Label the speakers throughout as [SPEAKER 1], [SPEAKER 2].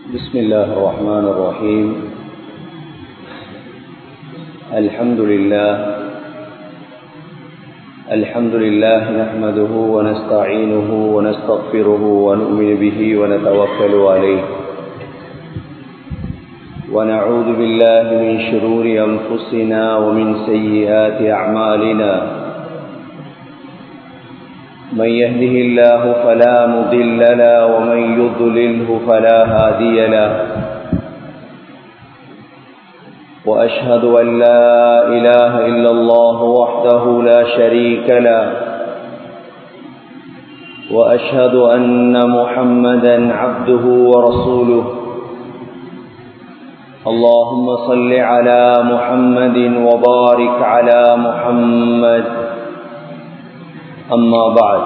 [SPEAKER 1] بسم الله الرحمن الرحيم الحمد لله الحمد لله نحمده ونستعينه ونستغفره ونؤمن به ونتوكل عليه ونعوذ بالله من شرور أنفسنا ومن سيئات أعمالنا من يهده الله فلا مضل له ومن يضلله فلا هادي له وأشهد أن لا إله إلا الله وحده لا شريك له وأشهد أن محمدا عبده ورسوله اللهم صل على محمد وبارك على محمد أما بعد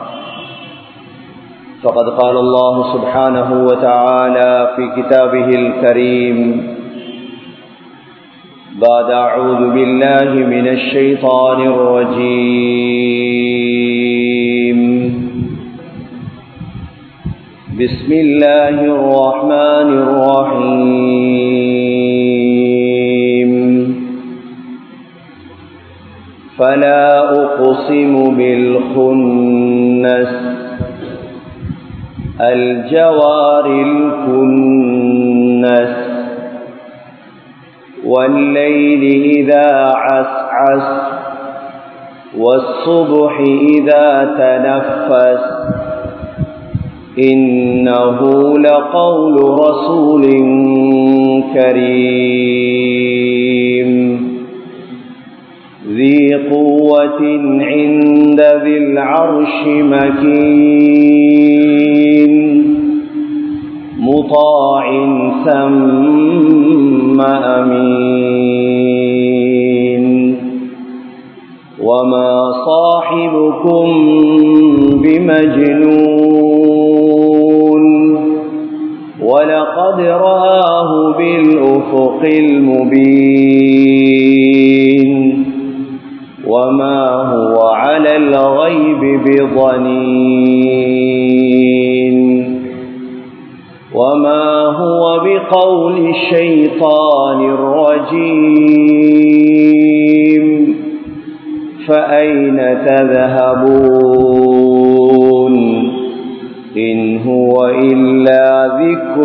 [SPEAKER 1] فقد قال الله سبحانه وتعالى في كتابه الكريم بعد أعوذ بالله من الشيطان الرجيم بسم الله الرحمن الرحيم فلا أقسم بالخنس الجوار الكنس والليل إذا عسعس والصبح إذا تنفس إنه لقول رسول كريم ذي قوة عند ذي العرش مكين مطاع ثم أمين وما صاحبكم بمجنون ولقد رآه بالأفق المبين وما هو على الغيب بضنين وما هو بقول الشيطان الرجيم فأين تذهبون إن هو إلا ذكر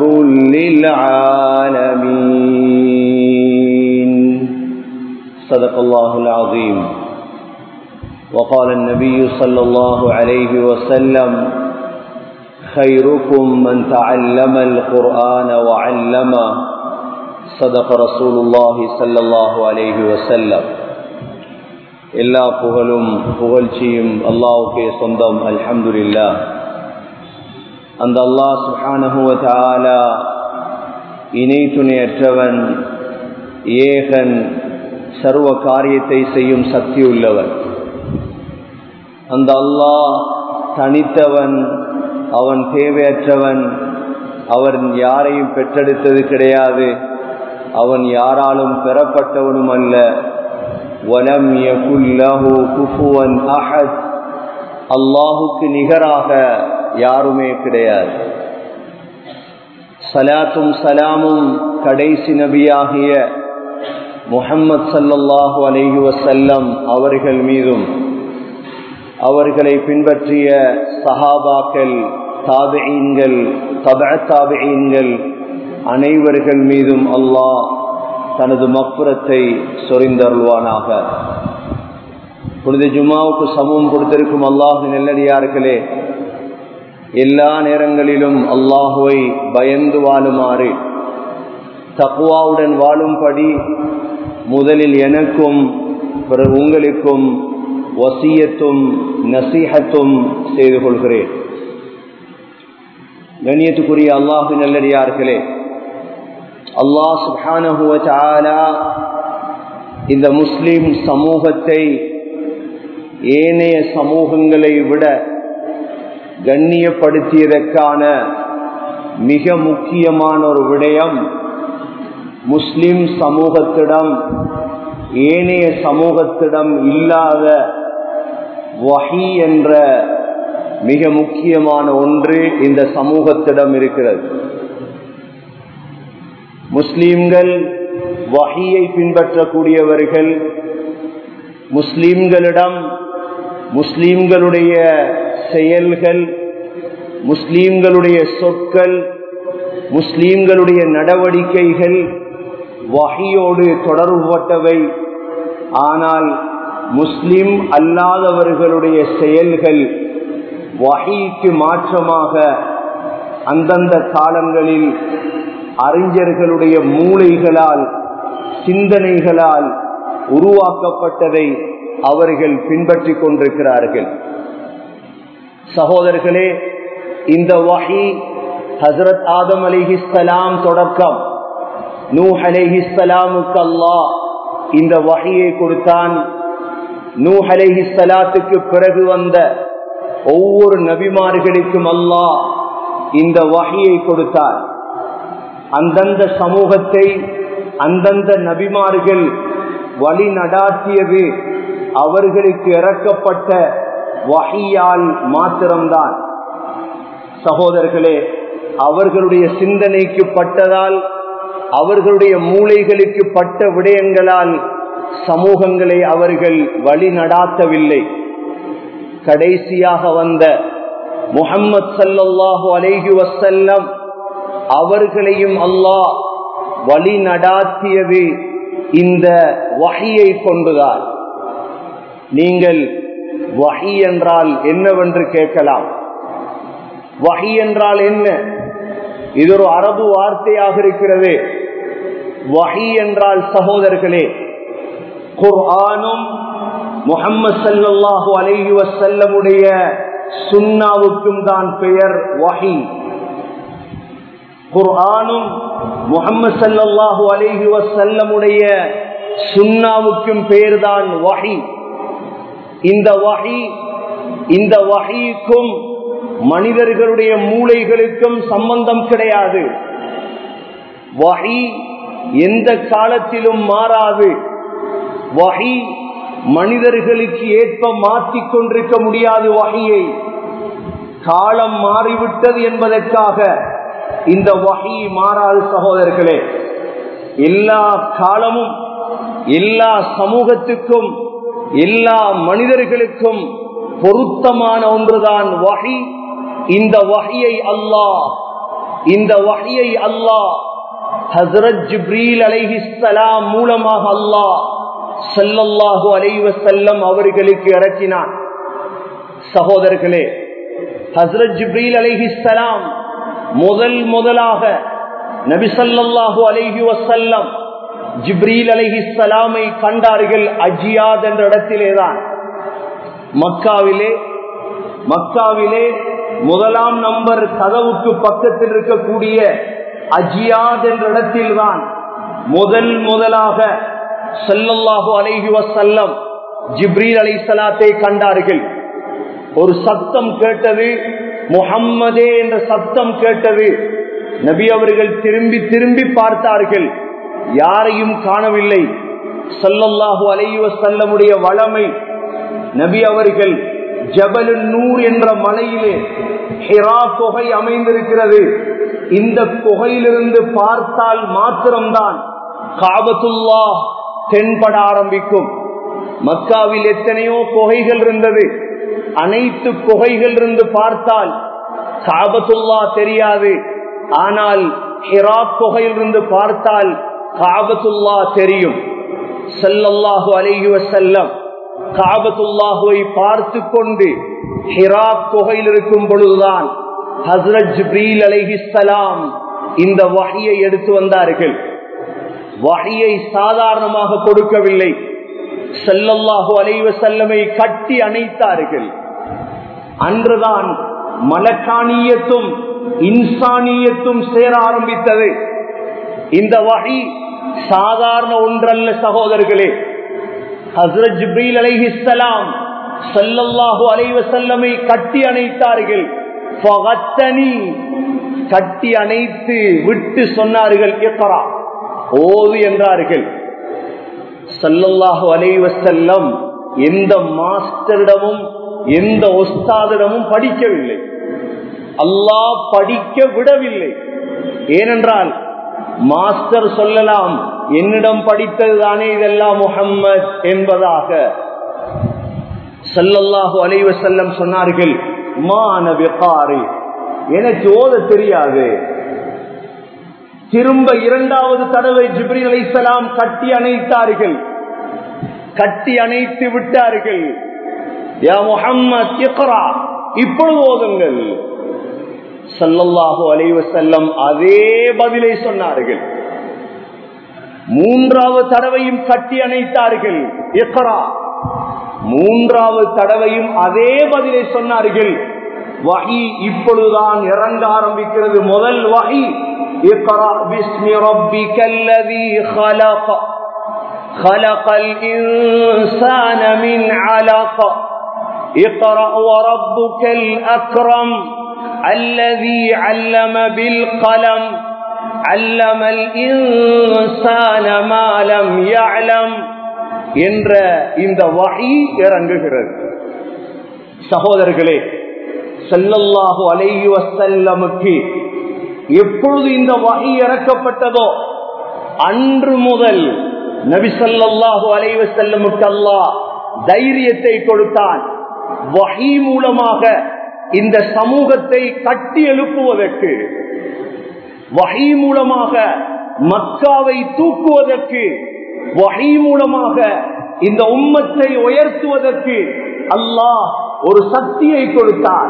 [SPEAKER 1] للعالمين صدق الله العظيم وقال النبي صلى الله عليه وسلم خيركم من تعلم القرآن وعلمه صدق رسول الله صلى الله عليه وسلم எல்லா புகழும் புகழ்ச்சியும் அல்லாவுக்கே சொந்தம் அல்ஹம்துலில்லா அந்த அல்லாஹ் சுஹானஹுவ இணை துணையற்றவன் ஏகன் சர்வ காரியத்தை செய்யும் சக்தி உள்ளவன் அந்த அல்லாஹ் தனித்தவன் அவன் தேவையற்றவன் அவன் யாரையும் பெற்றெடுத்தது கிடையாது அவன் யாராலும் பெறப்பட்டவனும் அல்ல வலம் குஃபுவன் அஹத் அல்லாஹுக்கு நிகராக யாருமே கிடையாது சலாத்தும் சலாமும் கடைசி நபியாகிய முஹம்மது சல்லல்லாஹு அலைஹி வசல்லம் அவர்கள் மீதும் அவர்களை பின்பற்றிய சஹாபாக்கள் தாபியீன்கள் தப தாபியீன்கள் அனைவர்கள் மீதும் அல்லாஹ் தனது மப்புறத்தை சொரிந்தருள்வானாக புனித ஜுமாவுக்கு சமூகம் கொடுத்திருக்கும் அல்லாஹு நெல்லடியார்களே எல்லா நேரங்களிலும் அல்லாஹுவை பயந்து வாழுமாறு தக்குவாவுடன் வாழும்படி முதலில் எனக்கும் பிறகு உங்களுக்கும் வசியத்தும் நசீகத்தும் செய்து கொள்கிறேன் கண்ணியத்துக்குரிய அல்லாஹு நல்லடியார்களே அல்லாஹ் சுபானஹுவ இந்த முஸ்லிம் சமூகத்தை ஏனைய சமூகங்களை விட கண்ணியப்படுத்தியதற்கான மிக முக்கியமான ஒரு விடயம் முஸ்லிம் சமூகத்திடம் ஏனைய சமூகத்திடம் இல்லாத வஹி என்ற மிக முக்கியமான ஒன்று இந்த சமூகத்திடம் இருக்கிறது முஸ்லீம்கள் வகையை பின்பற்றக்கூடியவர்கள் முஸ்லீம்களிடம் முஸ்லீம்களுடைய செயல்கள் முஸ்லீம்களுடைய சொற்கள் முஸ்லீம்களுடைய நடவடிக்கைகள் வகையோடு தொடர்புபட்டவை ஆனால் முஸ்லிம் அல்லாதவர்களுடைய செயல்கள் வகைக்கு மாற்றமாக அந்தந்த காலங்களில் அறிஞர்களுடைய மூளைகளால் சிந்தனைகளால் உருவாக்கப்பட்டதை அவர்கள் பின்பற்றி கொண்டிருக்கிறார்கள் சகோதரர்களே இந்த வகை ஹசரத் ஆதம் அலிஹிஸ்லாம் தொடக்கம் நூ அலிஹிஸ்லாமுக்கு அல்லாஹ் இந்த வகையை கொடுத்தான் நூ அலிஹிஸ்லாத்துக்கு பிறகு வந்த ஒவ்வொரு நபிமார்களுக்கும் அல்லாஹ் இந்த வகையை கொடுத்தார் அந்தந்த சமூகத்தை அந்தந்த நபிமார்கள் வழி நடாத்தியது அவர்களுக்கு இறக்கப்பட்ட வகையால் மாத்திரம்தான் சகோதரர்களே அவர்களுடைய சிந்தனைக்கு பட்டதால் அவர்களுடைய மூளைகளுக்கு பட்ட விடயங்களால் சமூகங்களை அவர்கள் வழி நடாத்தவில்லை கடைசியாக வந்த முகம்மது சல்லாஹூ அலைஹி வசல்லம் அவர்களையும் அல்லாஹ் வழி நடாத்தியது இந்த வகையை கொண்டுதான் நீங்கள் வகை என்றால் என்னவென்று கேட்கலாம் வகை என்றால் என்ன இது ஒரு அரபு வார்த்தையாக இருக்கிறது வகை என்றால் சகோதரர்களே குர்ஆனும் முகம்மது சல்லாஹூ அலைஹி வசல்லமுடைய சுன்னாவுக்கும் தான் பெயர் வகை குர்ஆனும் முகம்மது சல்லாஹூ அலைஹி வசல்லமுடைய சுன்னாவுக்கும் பெயர்தான் வகை இந்த வகை இந்த வகைக்கும் மனிதர்களுடைய மூளைகளுக்கும் சம்பந்தம் கிடையாது வகை எந்த காலத்திலும் மாறாது வகை மனிதர்களுக்கு ஏற்ப மாற்றிக் கொண்டிருக்க முடியாது வகையை காலம் மாறிவிட்டது என்பதற்காக இந்த வகை மாறாது சகோதரர்களே எல்லா காலமும் எல்லா சமூகத்துக்கும் எல்லா மனிதர்களுக்கும் பொருத்தமான ஒன்றுதான் வகை இந்த வகையை அல்லாஹ் இந்த வகையை அல்லாஹ் ஹசரத் ஜிப்ரீல் அலைஹிஸ்லாம் மூலமாக அல்லாஹ் சல்லல்லாஹு அலைவ செல்லம் அவர்களுக்கு இறக்கினான் சகோதரர்களே ஹசரத் ஜிப்ரீல் அலைஹிஸ்லாம் முதல் முதலாக நபிசல்லாஹு அலைஹி வசல்லம் ஜிப்ரீல் அலைஹிஸ்லாமை கண்டார்கள் அஜியாத் என்ற இடத்திலேதான் மக்காவிலே மக்காவிலே முதலாம் நம்பர் கதவுக்கு பக்கத்தில் இருக்கக்கூடிய அஜியாத் என்ற இடத்தில்தான் முதல் முதலாக செல்லல்லாஹு அலைஹி வசல்லம் ஜிப்ரீல் அலை சலாத்தை கண்டார்கள் ஒரு சத்தம் கேட்டது முகம்மதே என்ற சத்தம் கேட்டது நபி அவர்கள் திரும்பி திரும்பி பார்த்தார்கள் யாரையும் காணவில்லை சல்லல்லாஹு அலைஹி வசல்லமுடைய வளமை நபி அவர்கள் ஜபலு நூர் என்ற மலையிலே ஹிரா குகை அமைந்திருக்கிறது இந்த குகையிலிருந்து பார்த்தால் மாத்திரம்தான் காபத்துல்லா தென்பட ஆரம்பிக்கும் மக்காவில் எத்தனையோ குகைகள் இருந்தது அனைத்து குகைகள் இருந்து பார்த்தால் காபத்துல்லா தெரியாது ஆனால் ஹிரா குகையிலிருந்து பார்த்தால் காபத்துல்லா தெரியும் செல்லல்லாஹு அலைஹி வசல்லம் காபத்துல்லாஹுவை பார்த்து கொண்டு ஹிரா குகையில் இருக்கும் பொழுதுதான் ஹசரத் ஜிப்ரீல் அலைஹிஸ்லாம் இந்த வகையை எடுத்து வந்தார்கள் வகையை சாதாரணமாக கொடுக்கவில்லை செல்லல்லாஹு அலைவ செல்லமை கட்டி அணைத்தார்கள் அன்றுதான் மலக்கானியத்தும் இன்சானியத்தும் சேர ஆரம்பித்தது இந்த வகை சாதாரண ஒன்றல்ல சகோதரர்களே ஹசரத் ஜிப்ரீல் அலைஹிஸ்லாம் சல்லல்லாஹு அலைவ செல்லமை கட்டி அணைத்தார்கள் கட்டி அணைத்து விட்டு சொன்னார்கள் இக்கரா ஓது என்றார்கள் சல்லல்லாஹு அலைவ செல்லம் எந்த மாஸ்டரிடமும் எந்த ஒஸ்தாதிடமும் படிக்கவில்லை அல்லாஹ் படிக்க விடவில்லை ஏனென்றால் மாஸ்டர் சொல்லலாம் என்னிடம் படித்தது தானே இதெல்லாம் முகம்மது என்பதாக சல்லல்லாஹு அலைவ செல்லம் சொன்னார்கள் மானவிகாரி எனக்கு ஓத தெரியாது திரும்ப இரண்டாவது தடவை ஜிப்ரீல் அலைசலாம் கட்டி அணைத்தார்கள் கட்டி அணைத்து விட்டார்கள் யா முஹம்மத் இக்ரா இப்பொழுது ஓதுங்கள் சல்லல்லாஹு அலைவ செல்லம் அதே பதிலை சொன்னார்கள் மூன்றாவது தடவையும் கட்டி அணைத்தார்கள் இக்ரா மூன்றாவது தடவையும் அதே பதிலை சொன்னார்கள் வகி இப்பொழுதுதான் இறங்க ஆரம்பிக்கிறது முதல் வகி اقرأ باسم ربك الذي خلق خلق الإنسان من علق اقرأ وربك الأكرم الذي علم بالقلم علم الإنسان ما لم يعلم என்ற இந்த வகை இறங்குகிறது சகோதரர்களே செல்லல்லாஹு அலைஹி வசல்லமுக்கு எப்பொழுது இந்த வகை இறக்கப்பட்டதோ அன்று முதல் நபி சல்லாஹூ அலைவ செல்லமுக்கு அல்லாஹ் தைரியத்தை கொடுத்தான் வகை மூலமாக இந்த சமூகத்தை கட்டி எழுப்புவதற்கு வகை மூலமாக மக்காவை தூக்குவதற்கு வகை மூலமாக இந்த உம்மத்தை உயர்த்துவதற்கு அல்லாஹ் ஒரு சக்தியை கொடுத்தான்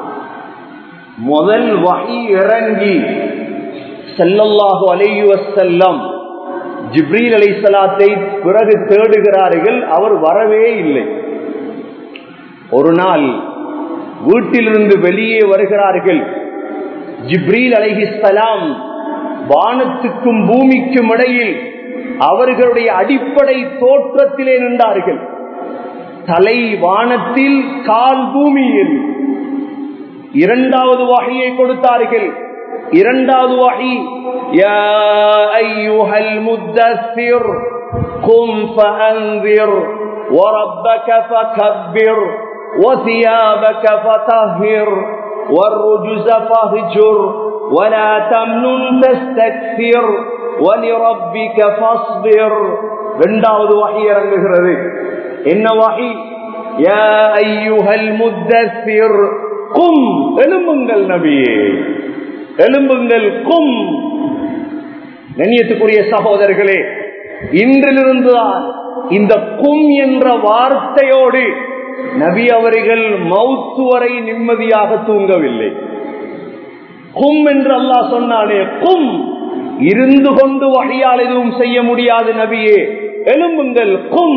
[SPEAKER 1] முதல் வகை இறங்கி செல்லல்லாஹு அலையுவ செல்லம் ஜிப்ரீல் அலை சலாத்தை பிறகு தேடுகிறார்கள் அவர் வரவே இல்லை ஒரு நாள் வீட்டிலிருந்து வெளியே வருகிறார்கள் ஜிப்ரீல் அலைஹிஸ்லாம் வானத்துக்கும் பூமிக்கும் இடையில் அவர்களுடைய அடிப்படை தோற்றத்திலே நின்றார்கள் தலை வானத்தில் கால் பூமியில் இரண்டாவது வகையை கொடுத்தார்கள் இரண்டாவது வகை يا أيها المدثر قم فأنذر وربك فكبر وثيابك فطهر والرجز فاهجر ولا تمنن تستكثر ولربك فاصبر இரண்டாவது வகை இறங்குகிறது என்ன வகை யா ஐயுஹல் முத்தஸ்ஸிர் கும் எலும்புங்கள் நபியே எலும்புங்கள் கும் நெண்ணியத்துக்குரிய சகோதரர்களே இன்றிலிருந்துதான் இந்த கும் என்ற வார்த்தையோடு நபி அவர்கள் மவுத்து வரை நிம்மதியாக தூங்கவில்லை கும் என்று அல்லாஹ் சொன்னானே கும் இருந்து கொண்டு வகையால் எதுவும் செய்ய முடியாது நபியே எலும்புங்கள் கும்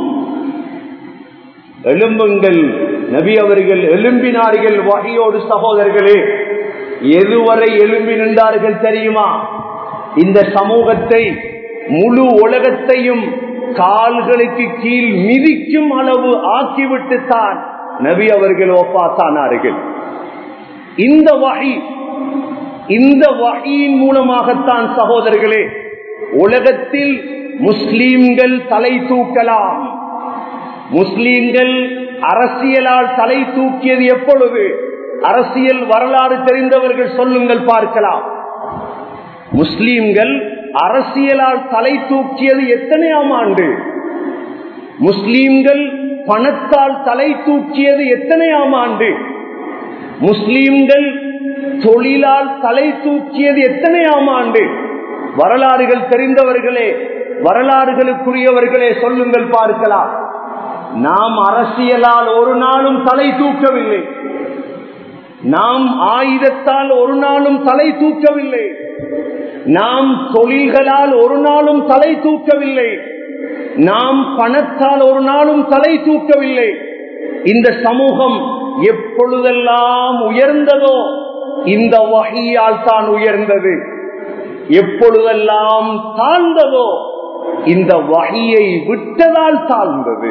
[SPEAKER 1] எலும்புங்கள் நபி அவர்கள் எழும்பினார்கள் வகையோடு சகோதரர்களே எதுவரை எழும்பி நின்றார்கள் தெரியுமா இந்த சமூகத்தை முழு உலகத்தையும் கால்களுக்கு கீழ் மிதிக்கும் அளவு ஆக்கிவிட்டு தான் நபி அவர்கள் ஒப்பாத்தானார்கள் இந்த வகை இந்த வகையின் மூலமாகத்தான் சகோதரர்களே உலகத்தில் முஸ்லீம்கள் தலை தூக்கலாம் முஸ்லீம்கள் அரசியலால் தலை தூக்கியது எப்பொழுது அரசியல் வரலாறு தெரிந்தவர்கள் சொல்லுங்கள் பார்க்கலாம் முஸ்லீம்கள் அரசியலால் தலை தூக்கியது எத்தனையாம் ஆண்டு முஸ்லீம்கள் பணத்தால் தலை தூக்கியது எத்தனையாம் ஆண்டு முஸ்லீம்கள் தொழிலால் தலை தூக்கியது எத்தனையாம் ஆண்டு வரலாறுகள் தெரிந்தவர்களே வரலாறுகளுக்குரியவர்களே சொல்லுங்கள் பார்க்கலாம் நாம் அரசியலால் ஒரு நாளும் தலை தூக்கவில்லை நாம் ஆயுதத்தால் ஒரு நாளும் தலை தூக்கவில்லை நாம் தொழில்களால் ஒரு நாளும் தலை தூக்கவில்லை நாம் பணத்தால் ஒரு நாளும் தலை தூக்கவில்லை இந்த சமூகம் எப்பொழுதெல்லாம் உயர்ந்ததோ இந்த வகையால் தான் உயர்ந்தது எப்பொழுதெல்லாம் தாழ்ந்ததோ இந்த வகையை விட்டதால் தாழ்ந்தது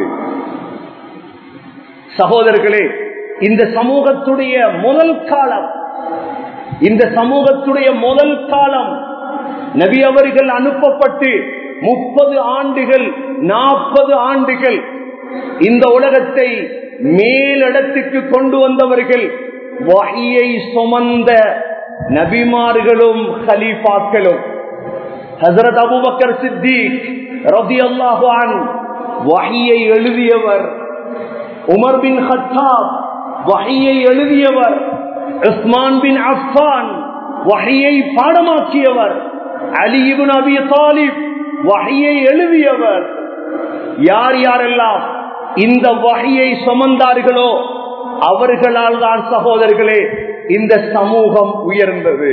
[SPEAKER 1] சகோதரர்களே இந்த சமூகத்துடைய முதல் காலம் இந்த சமூகத்துடைய முதல் காலம் நபி அவர்கள் அனுப்பப்பட்டு முப்பது ஆண்டுகள் நாற்பது ஆண்டுகள் இந்த உலகத்தை மேலிடத்துக்கு கொண்டு வந்தவர்கள் வகையை சுமந்த நபிமார்களும் ஹலீஃபாக்களும் ஹசரத் அபுபக்கர் சித்திக் ரபி அல்லாஹான் வஹியை எழுதியவர் உமர் பின் ஹத்தாப் வஹியை எழுதியவர் உஸ்மான் பின் அஃபான் வஹியை பாடமாக்கியவர் அலி இப்னு அபி தாலிப் வஹியை எழுதியவர் யார் யாரெல்லாம் இந்த வகையை சுமந்தார்களோ அவர்களால் தான் சகோதரர்களே இந்த சமூகம் உயர்ந்தது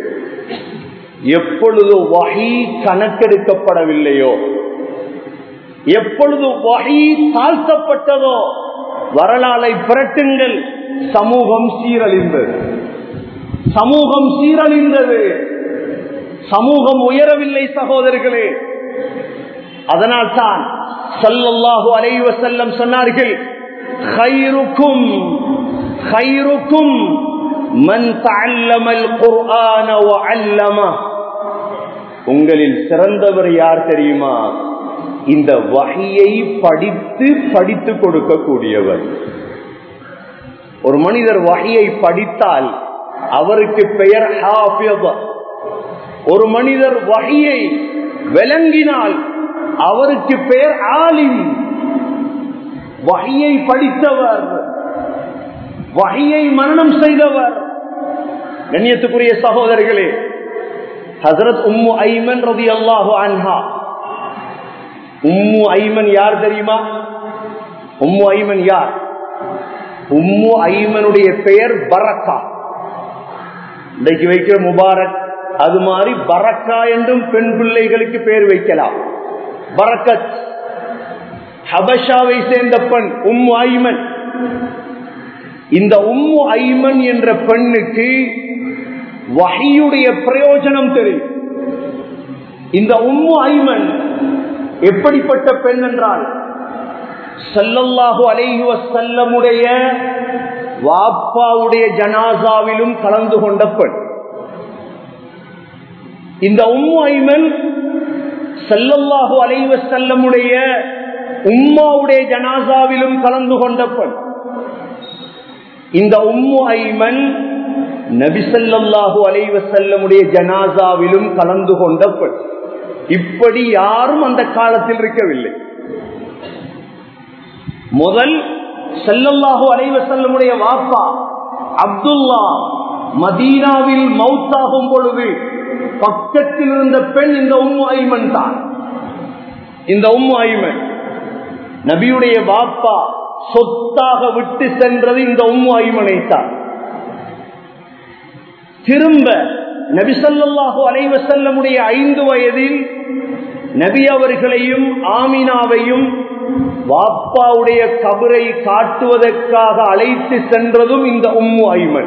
[SPEAKER 1] எப்பொழுது வகை கணக்கெடுக்கப்படவில்லையோ எப்பொழுது வகை தாழ்த்தப்பட்டதோ வரலாறை புரட்டுங்கள் சமூகம் சீரழிந்தது சமூகம் சீரழிந்தது சமூகம் உயரவில்லை சகோதரர்களே அதனால் தான் சல்லல்லாஹு அலைவ செல்லம் சொன்னார்கள் خيركم خيركم من تعلم القرآن وعلمه உங்களில் சிறந்தவர் யார் தெரியுமா இந்த வகையை படித்து படித்து கொடுக்கக்கூடியவர் ஒரு மனிதர் வகையை படித்தால் அவருக்கு பெயர் ஹாஃபியத் ஒரு மனிதர் வகையை விளங்கினால் அவருக்கு பெயர் ஆலிம் வகையை படித்தவர் வகையை மரணம் செய்தவர் கண்ணியத்துக்குரிய சகோதரர்களே ஹசரத் உம்மு ஐமன் ரதி அல்லாஹு அன்ஹா உம்மு ஐமன் யார் தெரியுமா உம்மு ஐமன் யார் உம்மு ஐமனுடைய பெயர் பரக்கா இன்றைக்கு வைக்கிற முபாரக் அது மாதிரி பரக்கா என்றும் பெண் பிள்ளைகளுக்கு பெயர் வைக்கலாம் பரக்கத் ஹபஷாவை சேர்ந்த பெண் உம்மு ஐமன் இந்த உம்மு ஐமன் என்ற பெண்ணுக்கு வகையுடைய பிரயோஜனம் தெரியும் இந்த உம்மு ஐமன் எப்படிப்பட்ட பெண் என்றால் சல்லல்லாஹு அலைஹி வசல்லமுடைய வாப்பாவுடைய ஜனாசாவிலும் கலந்து கொண்ட பெண் இந்த உம்மு ஐமன் சல்லல்லாஹு அலைஹி வசல்லமுடைய உம்மாவுடைய ஜனாசாவிலும் கலந்து கொண்ட பெண் இந்த உம்மு ஐமன் நபிசல்லாஹு அலைவ செல்லமுடைய ஜனாசாவிலும் கலந்து கொண்ட பெண் இப்படி யாரும் அந்த காலத்தில் இருக்கவில்லை முதல் செல்லல்லாஹு அலைவ செல்லமுடைய வாப்பா அப்துல்லா மதீனாவில் மவுத்தாகும் பொழுது பக்கத்தில் இருந்த பெண் இந்த உம்மு ஐமன் தான் இந்த உம்மு ஐமன் நபியுடைய வாப்பா சொத்தாக விட்டு சென்றது இந்த உம்மு ஐமனை தான் திரும்ப நபிசல்லாஹு அலைவசல்லமுடைய ஐந்து வயதில் நபி அவர்களையும் ஆமினாவையும் வாப்பாவுடைய கபரை காட்டுவதற்காக அழைத்து சென்றதும் இந்த உம்மு ஐமன்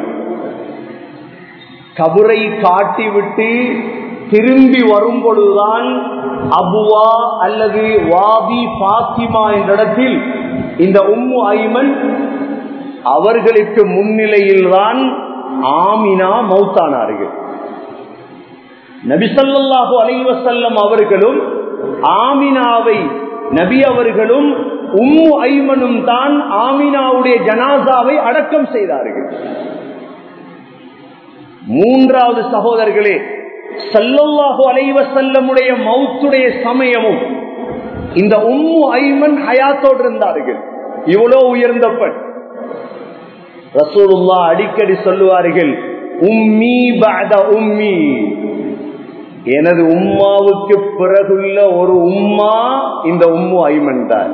[SPEAKER 1] கபரை காட்டிவிட்டு திரும்பி வரும் பொழுதுதான் அபுவா அல்லது வாபி பாத்திமா என்ற இடத்தில் இந்த உம்மு ஐமன் அவர்களுக்கு முன்னிலையில்தான் ஆமினா மௌத்தானார்கள் நபிசல்லாஹு அலைவசல்லம் அவர்களும் ஆமினாவை நபி அவர்களும் உம்மு ஐமனும் தான் ஆமினாவுடைய ஜனாசாவை அடக்கம் செய்தார்கள் மூன்றாவது சகோதரர்களே சல்லல்லாஹு அலைவ செல்லமுடைய மௌத்துடைய சமயமும் இந்த உம்மு ஐமன் ஹயாத்தோடு இருந்தார்கள் இவ்வளோ உயர்ந்த பெண் ரசூலுல்லா அடிக்கடி சொல்லுவார்கள் உம்மி பாத உம்மி எனது உம்மாவுக்கு பிறகுள்ள ஒரு உம்மா இந்த உம்மு ஐமன் தான்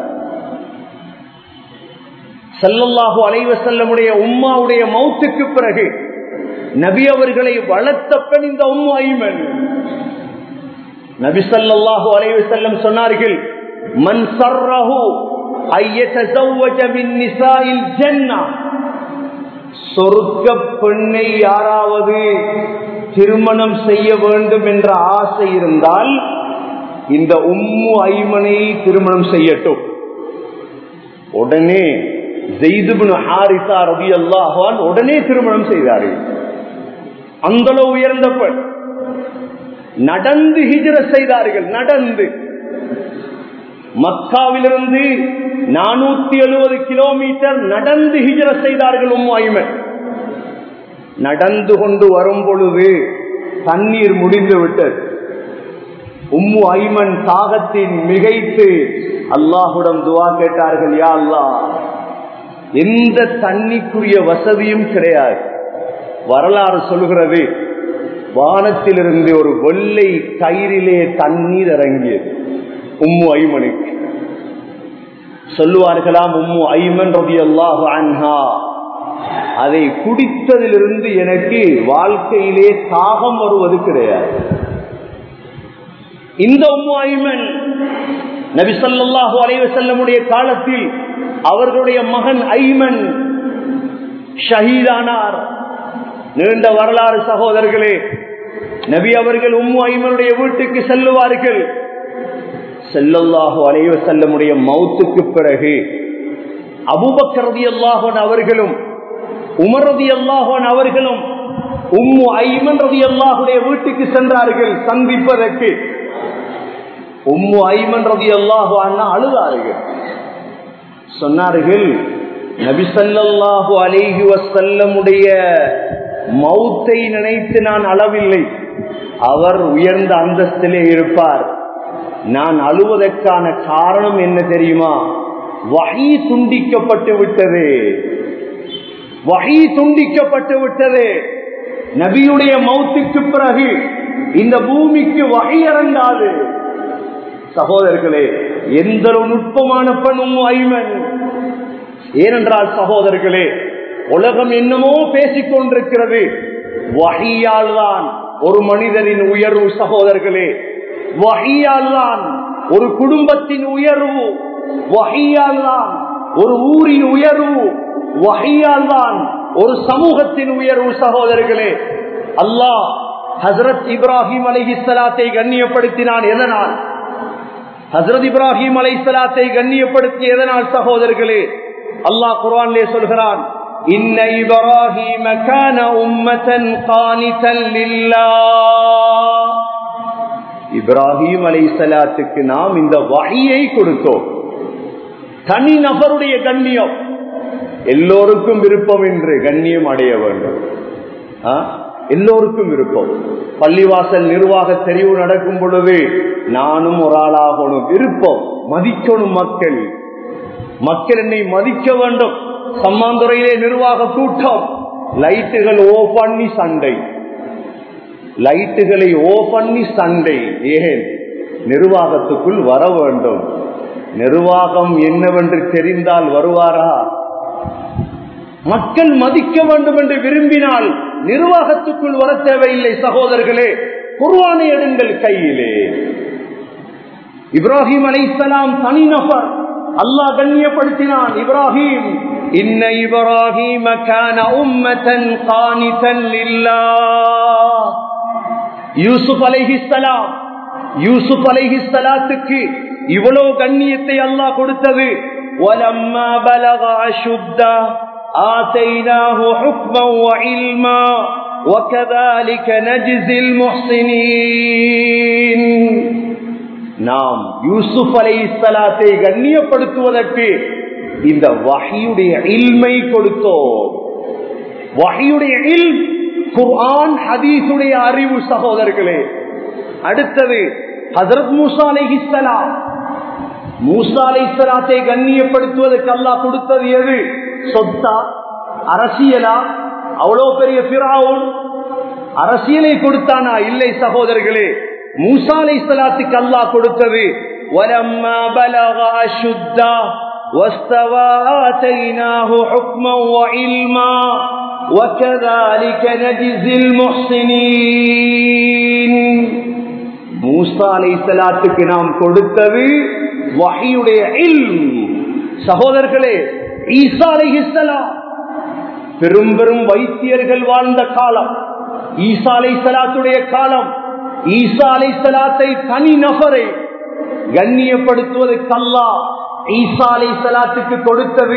[SPEAKER 1] செல்லல்லாஹு அலைவ செல்லமுடைய உம்மாவுடைய மௌத்துக்கு பிறகு நபி அவர்களை வளர்த்த பெண் இந்த உம்மு ஐமன் நபி சல்லாஹு அலைவ செல்லம் சொன்னார்கள் மன் சர்ரஹு ஐயத்தஸவ்வஜ மின் நிசாயில் ஜன்னா சொர்க்க பெண்ணை யாராவது திருமணம் செய்ய வேண்டும் என்ற ஆசை இருந்தால் இந்த உம்மு ஐமனை திருமணம் செய்யட்டும் உடனே ஜெய்துபின் ஹாரிசா ரவி அல்லாஹான் உடனே திருமணம் செய்தார்கள் அந்த உயர்ந்த பெண் நடந்து ஹிஜர செய்தார்கள் நடந்து மக்காவிலிருந்து நானூத்தி எழுபது கிலோமீட்டர் நடந்து ஹிஜர செய்தார்கள் உம்மாய்மன் நடந்து கொண்டு வரும் பொழுது தண்ணீர் முடிந்து விட்டது உம்மு ஐமன் தாகத்தின் மிகைத்து அல்லாஹுடன் துவா கேட்டார்கள் யா அல்லா எந்த தண்ணிக்குரிய வசதியும் கிடையாது வரலாறு சொல்கிறது வானத்திலிருந்து ஒரு வெள்ளை கயிறிலே தண்ணீர் இறங்கியது உம்மு ஐமனுக்கு சொல்லுவார்களாம் உம்மு ஐமன் ரவி அல்லாஹு அன்ஹா அதை குடித்ததிலிருந்து எனக்கு வாழ்க்கையிலே தாகம் வருவது கிடையாது இந்த உம்மு ஐமன் நபி சொல்லாஹு அலைவ செல்லமுடைய காலத்தில் அவர்களுடைய மகன் ஐமன் ஷஹீதானார் நீண்ட வரலாறு சகோதரர்களே நபி அவர்கள் உம்மு ஐமனுடைய வீட்டுக்கு செல்லுவார்கள் செல்லல்லாஹு அலைவ செல்லமுடைய மௌத்துக்கு பிறகு அபுபக்கரதி அல்லாஹன் அவர்களும் உமரதி அல்லாஹன் அவர்களும் உம்மு ஐமன் ரதி அல்லாஹுடைய வீட்டுக்கு சென்றார்கள் சந்திப்பதற்கு உம்மு ஐமன் ரதி அல்லாஹு அண்ணா அழுதார்கள் சொன்னார்கள் நபிசல்லாஹு அலைஹி வசல்லமுடைய மௌத்தை நினைத்து நான் அளவில்லை அவர் உயர்ந்த அந்தஸ்திலே இருப்பார் நான் அழுவதற்கான காரணம் என்ன தெரியுமா வகை துண்டிக்கப்பட்டு விட்டது வகை துண்டிக்கப்பட்டு விட்டது நபியுடைய மௌத்துக்கு பிறகு இந்த பூமிக்கு வகை இறங்காது சகோதரர்களே எந்த நுட்பமான பெண்ணும் ஐமன் ஏனென்றால் சகோதரர்களே உலகம் என்னமோ பேசிக் கொண்டிருக்கிறது வகையால் தான் ஒரு மனிதனின் உயர்வு சகோதரர்களே வகையால் தான் ஒரு குடும்பத்தின் உயர்வு வகையால் தான் ஒரு ஊரின் உயர்வு வகையால் தான் ஒரு சமூகத்தின் உயர்வு சகோதரர்களே அல்லாஹ் ஹசரத் இப்ராஹிம் அலிஹிஸ்லாத்தை கண்ணியப்படுத்தினான் எதனால் ஹசரத் இப்ராஹிம் அலைசலாத்தை கண்ணியப்படுத்தி எதனால் சகோதரர்களே அல்லாஹ் குர்ஆனிலே சொல்கிறான் இன்ன இப்ராஹிம கான உம்மதன் கானிதன் லில்லாஹ் இப்ராஹிம் அலைசலாத்துக்கு நாம் இந்த வகையை கொடுத்தோம் தனி நபருடைய கண்ணியம் எல்லோருக்கும் விருப்பம் என்று கண்ணியம் அடைய வேண்டும் எல்லோருக்கும் விருப்பம் பள்ளிவாசல் நிர்வாக தெரிவு நடக்கும் பொழுது நானும் ஒரு ஆளாகணும் விருப்பம் மதிக்கணும் மக்கள் மக்கள் என்னை மதிக்க வேண்டும் சம்மாந்துறையிலே நிர்வாக கூட்டம் லைட்டுகள் ஓ பண்ணி சண்டை லைட்டுகளை ஓ பண்ணி சண்டை ஏன் நிர்வாகத்துக்குள் வர வேண்டும் நிர்வாகம் என்னவென்று தெரிந்தால் வருவாரா மக்கள் மதிக்க வேண்டும் என்று விரும்பினால் நிர்வாகத்துக்குள் வர தேவையில்லை சகோதரர்களே குர்வானை எடுங்கள் கையிலே இப்ராஹிம் அலைசலாம் தனிநபர் அல்லாஹ் கண்ணியப்படுத்தினான் இப்ராஹிம் இன்ன இப்ராஹிம் கான உம்மதன் கானிதன் லில்லாஹ் யூசுப் அலைஹிஸ்ஸலாம் யூசுப் அலைஹிஸ்ஸலாத்துக்கு இவ்வளவு கண்ணியத்தை அல்லாஹ் கொடுத்தது وَلَمَّا بَلَغَ أَشُدَّهُ آتَيْنَاهُ حُكْمًا وَعِلْمًا وَكَذَلِكَ نَجْزِي الْمُحْسِنِينَ நாம் யூசுப் அலைஹிஸ்ஸலாத்தை கண்ணியப்படுத்துவதற்கு இந்த வகையுடைய இல்மை கொடுத்தோம் வகையுடைய இல் குர்ஆன் ஹதீஸுடைய அறிவு சகோதரர்களே அடுத்தது ஹசரத் மூசா அலைஹிஸ்ஸலாம் மூசா அலைஹிஸ்ஸலாத்தை கண்ணியப்படுத்துவதற்கு அல்லாஹ் கொடுத்தது எது சொத்தா அரசியலா அவ்வளவு பெரிய பிராவுன் அரசியலை கொடுத்தானா இல்லை சகோதரர்களே மூசா அலைஹிஸ்ஸலாத்துக்கு அல்லாஹ் கொடுத்தது وَلَمَّا بَلَغَ أَشُدَّهُ وَاسْتَوَى آتَيْنَاهُ حُكْمًا وَعِلْمًا وَكَذَلِكَ نَجْزِي الْمُحْسِنِينَ மூசா அலைஹிஸ்ஸலாத்துக்கு நாம் கொடுத்தது வஹியுடைய இல்ம் சகோதரர்களே ஈசா அலைஹிஸ்ஸலாம் பெரும் பெரும் வைத்தியர்கள் வாழ்ந்த காலம் ஈசா அலைஹிஸ்ஸலாத்துடைய காலம் ஈசா அலைஹிஸ்ஸலாத்தை தனி நபரை கண்ணியப்படுத்துவதற்கு அல்லாஹ் ஈசா அலைஹிஸ்ஸலாத்துக்கு கொடுத்தது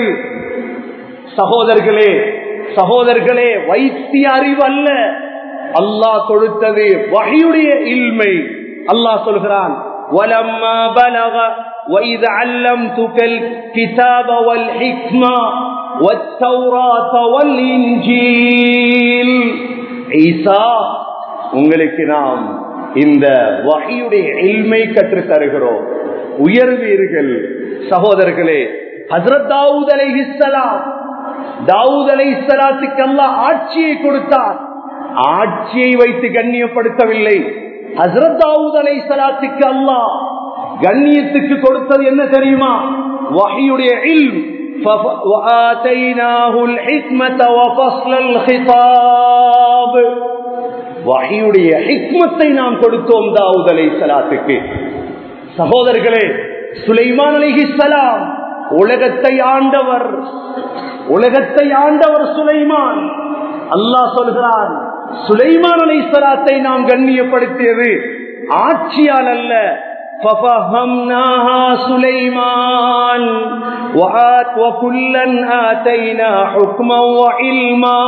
[SPEAKER 1] சகோதரர்களே சகோதரர்களே வைத்திய அறிவு அல்ல அல்லாஹ் கொடுத்தது வகையுடைய இல்மை அல்லாஹ் சொல்கிறான் وَلَمَّا بَلَغَ وَإِذْ عَلَّمْتُكَ الْكِتَابَ وَالْحِكْمَةَ وَالتَّوْرَاةَ وَالْإِنْجِيلَ ஈசா உங்களுக்கு நாம் இந்த வகையுடைய இல்மை கற்றுத் தருகிறோம் உயர்வீர்கள் சகோதரர்களே ஹசரத் தாவூத் அலைஹிஸ்ஸலாம் தாவூத் அலைஹிஸ்ஸலாத்துக்கு அல்லாஹ் ஆட்சியை கொடுத்தார் ஆட்சியை வைத்து கண்ணியப்படுத்தவில்லை ஹசரத் தாவூத் அலைஹிஸ்ஸலாத்துக்கு அல்லாஹ் கண்ணியத்துக்கு கொடுத்தது என்ன தெரியுமா வஹியுடைய இல்ம் وآتيناه الحكمة وفصل الخطاب வகையுடைய ஹிக்மத்தை நாம் கொடுத்தோம் தாவூத் அலை சலாத்துக்கு சகோதரர்களே சுலைமான் அலிஹிசலாம் உலகத்தை ஆண்டவர் உலகத்தை ஆண்டவர் சுலைமான் அல்லாஹ் சொல்கிறான் சுலைமான் அலை சலாத்தை நாம் கண்ணியப்படுத்தியது ஆட்சியால் அல்ல ففهمناها سليمان وآت وكلا آتينا حكما وعلما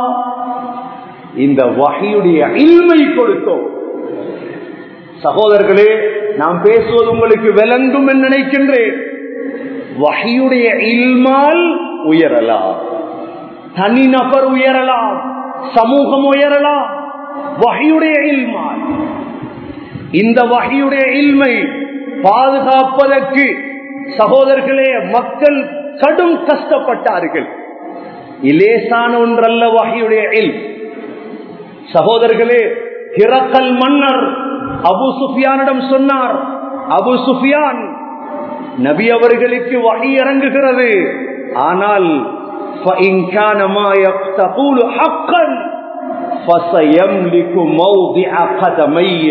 [SPEAKER 1] இந்த வகையுடைய இல்மை கொடுத்தோம் சகோதரர்களே நாம் பேசுவது உங்களுக்கு விளங்கும் என்று நினைக்கின்றேன் வகையுடைய இல்மால் உயரலாம் தனிநபர் உயரலாம் சமூகம் உயரலாம் வகையுடைய இல்மால் இந்த வகையுடைய இல்மை பாதுகாப்பதற்கு சகோதரர்களே மக்கள் கடும் கஷ்டப்பட்டார்கள் இலேசான ஒன்றல்ல வகையுடைய இல் சகோதரர்களே ஹிரக்கல் மன்னர் அபு சுஃபியானிடம் சொன்னார் அபு சுஃபியான் நபி அவர்களுக்கு வகை இறங்குகிறது ஆனால் فإن كان ما يقول حقا فسيملك موضع قدمي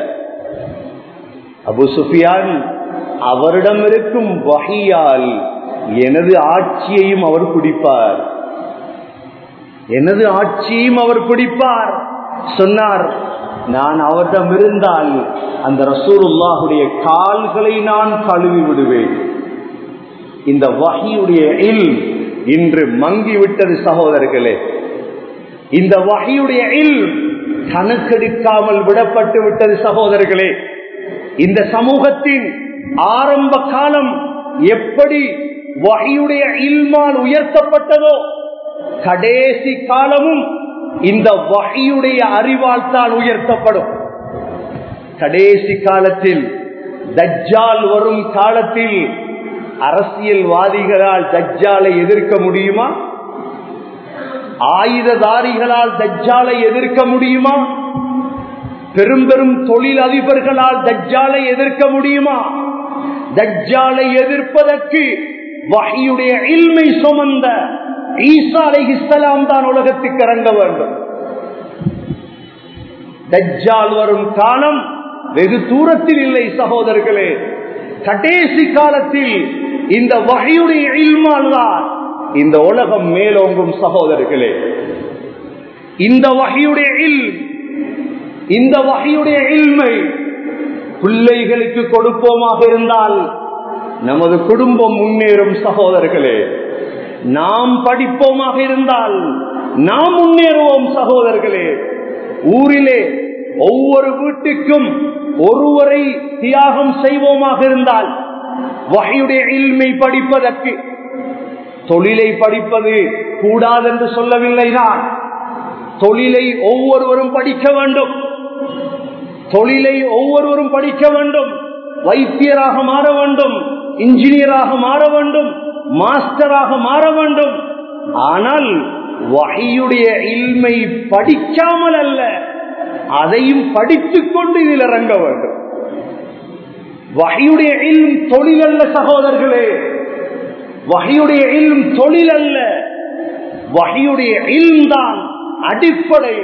[SPEAKER 1] அபு சுஃபியான் அவரிடம் இருக்கும் வகையால் எனது ஆட்சியையும் அவர் பிடிப்பார் எனது ஆட்சியையும் அவர் பிடிப்பார் சொன்னார் நான் அவரிடம் இருந்தால் அந்த ரசூலுல்லாஹுடைய கால்களை நான் கழுவி விடுவேன் இந்த வகையுடைய இல் இன்று மங்கிவிட்டது சகோதரர்களே இந்த வகையுடைய இல் கணக்கெடுக்காமல் விடப்பட்டு விட்டது சகோதரர்களே இந்த சமூகத்தின் ஆரம்ப காலம் எப்படி வகையுடைய இல்மால் உயர்த்தப்பட்டதோ கடைசி காலமும் இந்த வகையுடைய அறிவால் தான் உயர்த்தப்படும் கடைசி காலத்தில் தஜ்ஜால் வரும் காலத்தில் அரசியல்வாதிகளால் தஜ்ஜாலை எதிர்க்க முடியுமா ஆயுததாரிகளால் தஜ்ஜாலை எதிர்க்க முடியுமா பெரும் பெரும் தொழில் அதிபர்களால் தஜ்ஜாலை எதிர்க்க முடியுமா தஜ்ஜாலை எதிர்ப்பதற்கு வகையுடைய இல்மை சுமந்த ஈசா அலை இஸ்லாம் தான் உலகத்துக்கு இறங்க வேண்டும் தஜ்ஜால் வரும் காலம் வெகு தூரத்தில் இல்லை சகோதரர்களே கடைசி காலத்தில் இந்த வகையுடைய இல்மால் தான் இந்த உலகம் மேலோங்கும் சகோதரர்களே இந்த வகையுடைய இல் இந்த வகையுடைய இல்மை பிள்ளைகளுக்கு கொடுப்போமாக இருந்தால் நமது குடும்பம் முன்னேறும் சகோதரர்களே நாம் படிப்போமாக இருந்தால் நாம் முன்னேறுவோம் சகோதரர்களே ஊரிலே ஒவ்வொரு வீட்டுக்கும் ஒருவரை தியாகம் செய்வோமாக இருந்தால் வகையுடைய இல்மை படிப்பதற்கு தொழிலை படிப்பது கூடாது என்று சொல்லவில்லை நான் தொழிலை ஒவ்வொருவரும் படிக்க வேண்டும் தொழிலை ஒவ்வொருவரும் படிக்க வேண்டும் வைத்தியராக மாற வேண்டும் இன்ஜினியராக மாற வேண்டும் மாஸ்டராக மாற வேண்டும் ஆனால் வகையுடைய இல்மை படிக்காமல் அல்ல அதையும் படித்துக் கொண்டு இதில் இறங்க வேண்டும் வகையுடைய இல்ம் தொழில் அல்ல சகோதரர்களே வகையுடைய இல்ம் தொழில் அல்ல வகையுடைய இல்ம் தான் அடிப்படை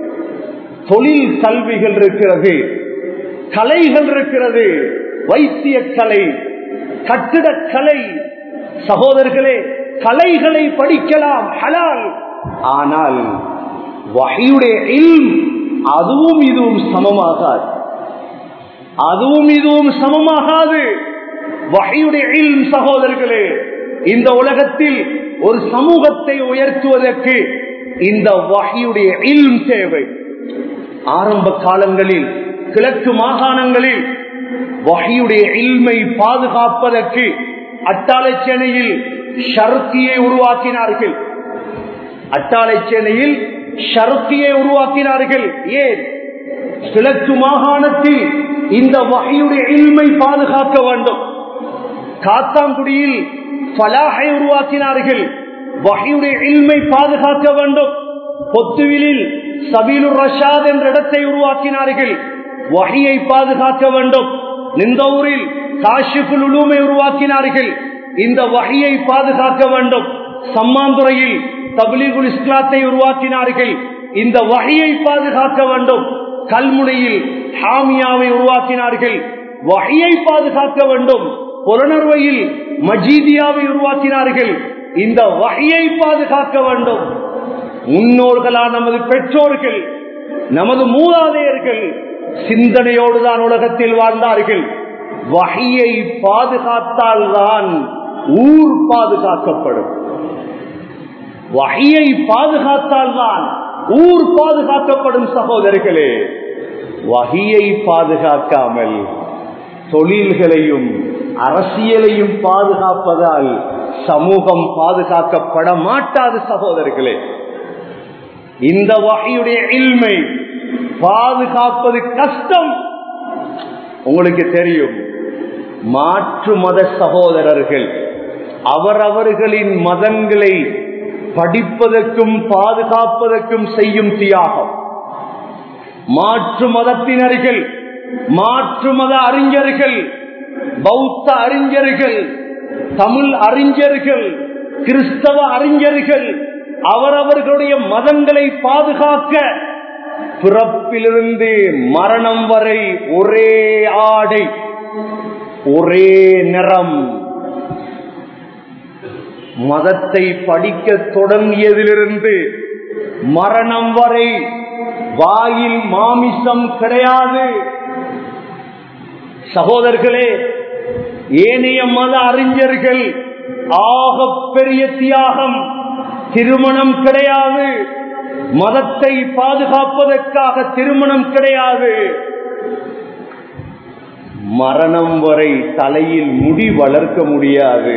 [SPEAKER 1] தொழில் கல்விகள் இருக்கிறது கலைகள் இருக்கிறது வைத்திய கலை கட்டிடக்கலை சகோதரர்களே கலைகளை படிக்கலாம் ஹலால் ஆனால் வகையுடைய இல்ம் அதுவும் இதுவும் சமமாகாது அதுவும் இதுவும் சமமாகாது வகையுடைய இல்ம் சகோதரர்களே இந்த உலகத்தில் ஒரு சமூகத்தை உயர்த்துவதற்கு இந்த வகையுடைய இல்ம் தேவை ஆரம்ப காலங்களில் கிழக்கு மாகாணங்களில் வகையுடைய இல்மை பாதுகாப்பதற்கு அட்டாளைச்சேனையில் ஷருத்தியை உருவாக்கினார்கள் அட்டாளைச்சேனையில் ஷருத்தியை உருவாக்கினார்கள் ஏன் கிழக்கு மாகாணத்தில் இந்த வகையுடைய இல்மை பாதுகாக்க வேண்டும் காத்தாங்குடியில் பலாகை உருவாக்கினார்கள் வகையுடைய இல்மை பாதுகாக்க வேண்டும் பொத்துவிலில் சபீலுர் ரஷாத் என்ற இடத்தை உருவாக்கினார்கள் வகையை பாதுகாக்க வேண்டும் நிந்தவூரில் காஷிபுல் உலூமை உருவாக்கினார்கள் இந்த வகையை பாதுகாக்க வேண்டும் சம்மாந்துறையில் தபிலீகுல் இஸ்லாத்தை உருவாக்கினார்கள் இந்த வகையை பாதுகாக்க வேண்டும் கல்முனையில் ஹாமியாவை உருவாக்கினார்கள் வகையை பாதுகாக்க வேண்டும் புலனர்வையில் மஜீதியாவை உருவாக்கினார்கள் இந்த வகையை பாதுகாக்க வேண்டும் முன்னோர்களா நமது பெற்றோர்கள் நமது மூதாதையர்கள் சிந்தனையோடுதான் உலகத்தில் வாழ்ந்தார்கள் வகையை பாதுகாத்தால் தான் ஊர் பாதுகாக்கப்படும் வகையை பாதுகாத்தால் தான் ஊர் பாதுகாக்கப்படும் சகோதரர்களே வகையை பாதுகாக்காமல் தொழில்களையும் அரசியலையும் பாதுகாப்பதால் சமூகம் பாதுகாக்கப்பட மாட்டாது சகோதரர்களே இந்த வகையுடைய இல்மை பாதுகாப்பது கஷ்டம் உங்களுக்கு தெரியும் மாற்று மத சகோதரர்கள் அவரவர்களின் மதங்களை படிப்பதற்கும் பாதுகாப்பதற்கும் செய்யும் தியாகம் மாற்று மதத்தினர்கள் மாற்று மத அறிஞர்கள் பௌத்த அறிஞர்கள் தமிழ் அறிஞர்கள் கிறிஸ்தவ அறிஞர்கள் அவரவர்களுடைய மதங்களை பாதுகாக்க பிறப்பிலிருந்து மரணம் வரை ஒரே ஆடை ஒரே நிறம் மதத்தை படிக்க தொடங்கியதிலிருந்து மரணம் வரை வாயில் மாமிசம் கிடையாது சகோதரர்களே ஏனைய மத அறிஞர்கள் ஆக பெரிய தியாகம் திருமணம் கிடையாது மதத்தை பாதுகாப்பதற்காக திருமணம் கிடையாது மரணம் வரை தலையில் முடி வளர்க்க முடியாது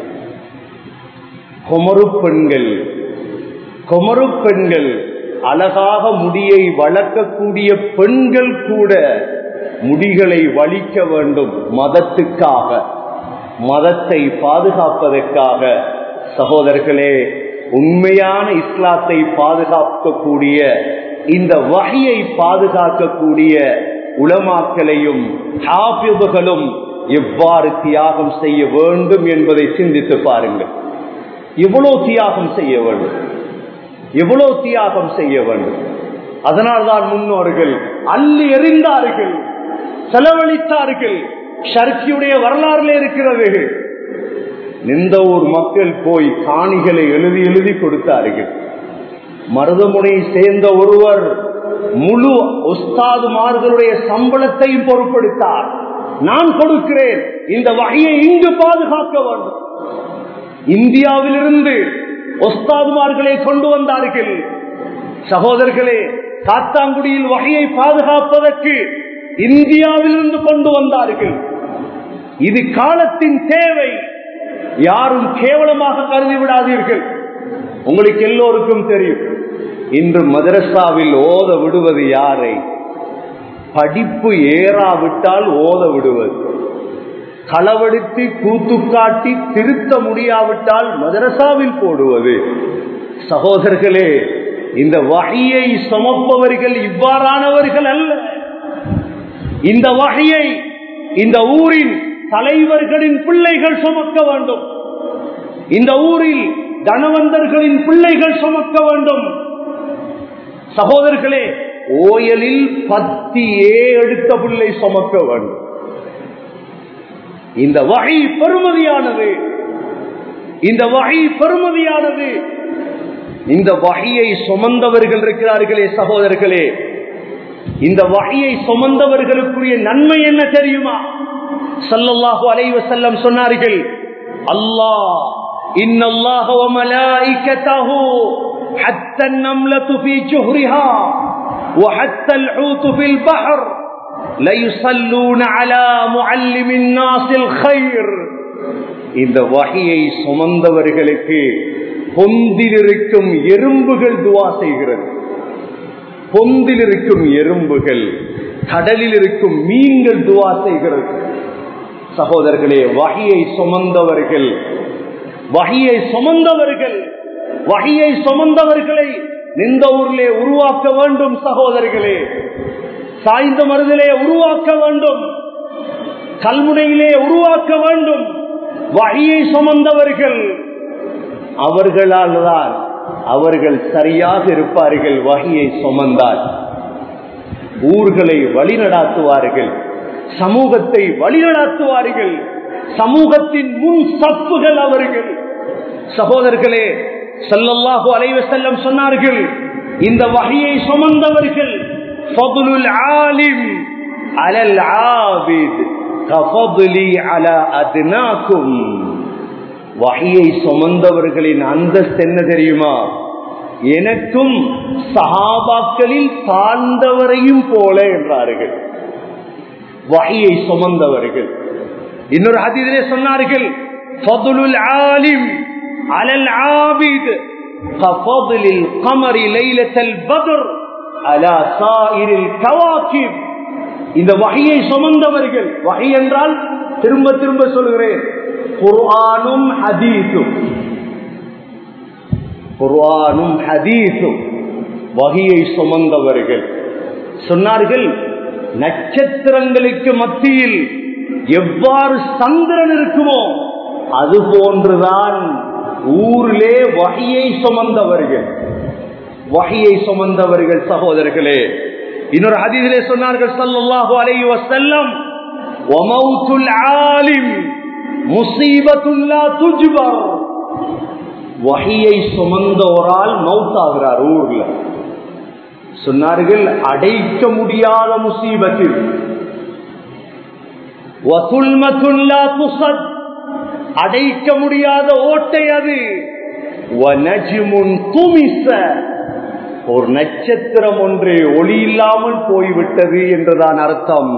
[SPEAKER 1] குமரு பெண்கள் குமரு பெண்கள் அழகாக முடியை வளர்க்கக்கூடிய பெண்கள் கூட முடிகளை வலிக்க வேண்டும் மதத்துக்காக மதத்தை பாதுகாப்பதற்காக சகோதரர்களே உண்மையான இஸ்லாத்தை பாதுகாக்கக்கூடிய இந்த வகையை பாதுகாக்கக்கூடிய உலமாக்களையும் ஹாபிபுகளும் எவ்வாறு தியாகம் செய்ய வேண்டும் என்பதை சிந்தித்து பாருங்கள் எவ்வளவு தியாகம் செய்ய வேண்டும் எவ்வளவு தியாகம் செய்ய வேண்டும் அதனால்தான் முன்னோர்கள் அள்ளி எறிந்தார்கள் செலவழித்தார்கள் ஷர்கியுடைய வரலாறுல இருக்கிறது நின்ற ஊர் மக்கள் போய் காணிகளை எழுதி எழுதி கொடுத்தார்கள் மருதமுனையை சேர்ந்த ஒருவர் முழு உஸ்தாதுமார்களுடைய சம்பளத்தையும் பொருட்படுத்தார் நான் கொடுக்கிறேன் இந்த வகையை இங்கு பாதுகாக்க வேண்டும் இந்தியாவிலிருந்து ஒஸ்தாதுமார்களை கொண்டு வந்தார்கள் சகோதரர்களே காத்தாங்குடியில் வகையை பாதுகாப்பதற்கு இந்தியாவிலிருந்து கொண்டு வந்தார்கள் இது காலத்தின் தேவை யாரும் கேவலமாக கருதி விடாதீர்கள் உங்களுக்கு எல்லோருக்கும் தெரியும் இன்று மதரசாவில் ஓத விடுவது யாரை படிப்பு ஏறாவிட்டால் ஓத விடுவது களவெடுத்து கூத்து காட்டி திருத்த முடியாவிட்டால் மதரசாவில் போடுவது சகோதரர்களே இந்த வகையை சுமப்பவர்கள் இவ்வாறானவர்கள் அல்ல இந்த வகையை இந்த ஊரின் தலைவர்களின் பிள்ளைகள் சுமக்க வேண்டும் இந்த ஊரில் தனவந்தர்களின் பிள்ளைகள் சுமக்க வேண்டும் சகோதரர்களே ஓயலில் பத்தியே எடுத்த பிள்ளை சுமக்க வேண்டும் இந்த வகை பெருமதியானது இந்த வகை பெருமதியானது இந்த வகையை சுமந்தவர்கள் இருக்கிறார்களே சகோதரர்களே இந்த வகையை சுமந்தவர்களுக்குரிய நன்மை என்ன தெரியுமா சல்லல்லாஹு அலைவ செல்லம் சொன்னார்கள் அல்லாஹ் இன்னல்லாஹ وملائكته حتى النملة في جهرها وحتى الحوت في البحر ليصلون على معلم الناس الخير இந்த வகையை சுமந்தவர்களுக்கு பொந்தில் இருக்கும் எறும்புகள் துவா செய்கிறது பொந்தில் இருக்கும் எறும்புகள் கடலில் இருக்கும் மீன்கள் துவா செய்கிறது சகோதரர்களே வகையை சுமந்தவர்கள் வகையை சுமந்தவர்கள் வகையை சுமந்தவர்களை நின்ற ஊரிலே உருவாக்க வேண்டும் சகோதரர்களே சாய்ந்த மருதிலே உருவாக்க வேண்டும் கல்முனையிலே உருவாக்க வேண்டும் வகையை சுமந்தவர்கள் அவர்களால் தான் அவர்கள் சரியாக இருப்பார்கள் வகையை சுமந்தால் ஊர்களை வழிநடாத்துவார்கள் சமூகத்தை வழிநடாத்துவார்கள் சமூகத்தின் முன் சப்புகள் அவர்கள் சகோதரர்களே சல்லல்லாஹு அலைவ செல்லம் சொன்னார்கள் இந்த வகையை சுமந்தவர்கள் ஃபதுலுல் ஆலிம் அலல் ஆபித் கஃபதுலி அலா அத்னாக்கும் வகையை சுமந்தவர்களின் அந்தஸ்து என்ன தெரியுமா எனக்கும் சஹாபாக்களில் தாழ்ந்தவரையும் போல என்றார்கள் வகையை சுமந்தவர்கள் இன்னொரு ஹதீதிலே சொன்னார்கள் ஃபதுலுல் ஆலிம் அலல் ஆபித் கஃபதுலில் கமரி லைலத்தல் பத்ர் அலா சாயிரில் கவாகிப் இந்த வகையை சுமந்தவர்கள் வகை என்றால் திரும்ப திரும்ப சொல்கிறேன் குர்ஆனும் ஹதீஸும் குர்ஆனும் ஹதீஸும் வகையை சுமந்தவர்கள் சொன்னார்கள் நட்சத்திரங்களுக்கு மத்தியில் எவ்வாறு சந்திரன் இருக்குமோ அது போன்றுதான் ஊரிலே வகையை சுமந்தவர்கள் வகையை சுமந்தவர்கள் சகோதரர்களே இன்னொரு ஹதீதிலே சொன்னார்கள் சல்லல்லாஹு அலைஹி வஸல்லம் வமௌத்துல் ஆலிம் முசீபத்துல் லா துஜ்பர் வஹியை சுமந்த ஒரு ஆள் மௌத்தாகிறார் ஊர்ல சொன்னார்கள் அடைக்க முடியாத முசீபத்தில் வசுல்மத்துல் லா துஸத் அடைக்க முடியாத ஓட்டை அது வனஜ்முன் துமிஸ ஒரு நட்சத்திரம் ஒன்று ஒளி இல்லாமல் போய்விட்டது என்றுதான் அர்த்தம்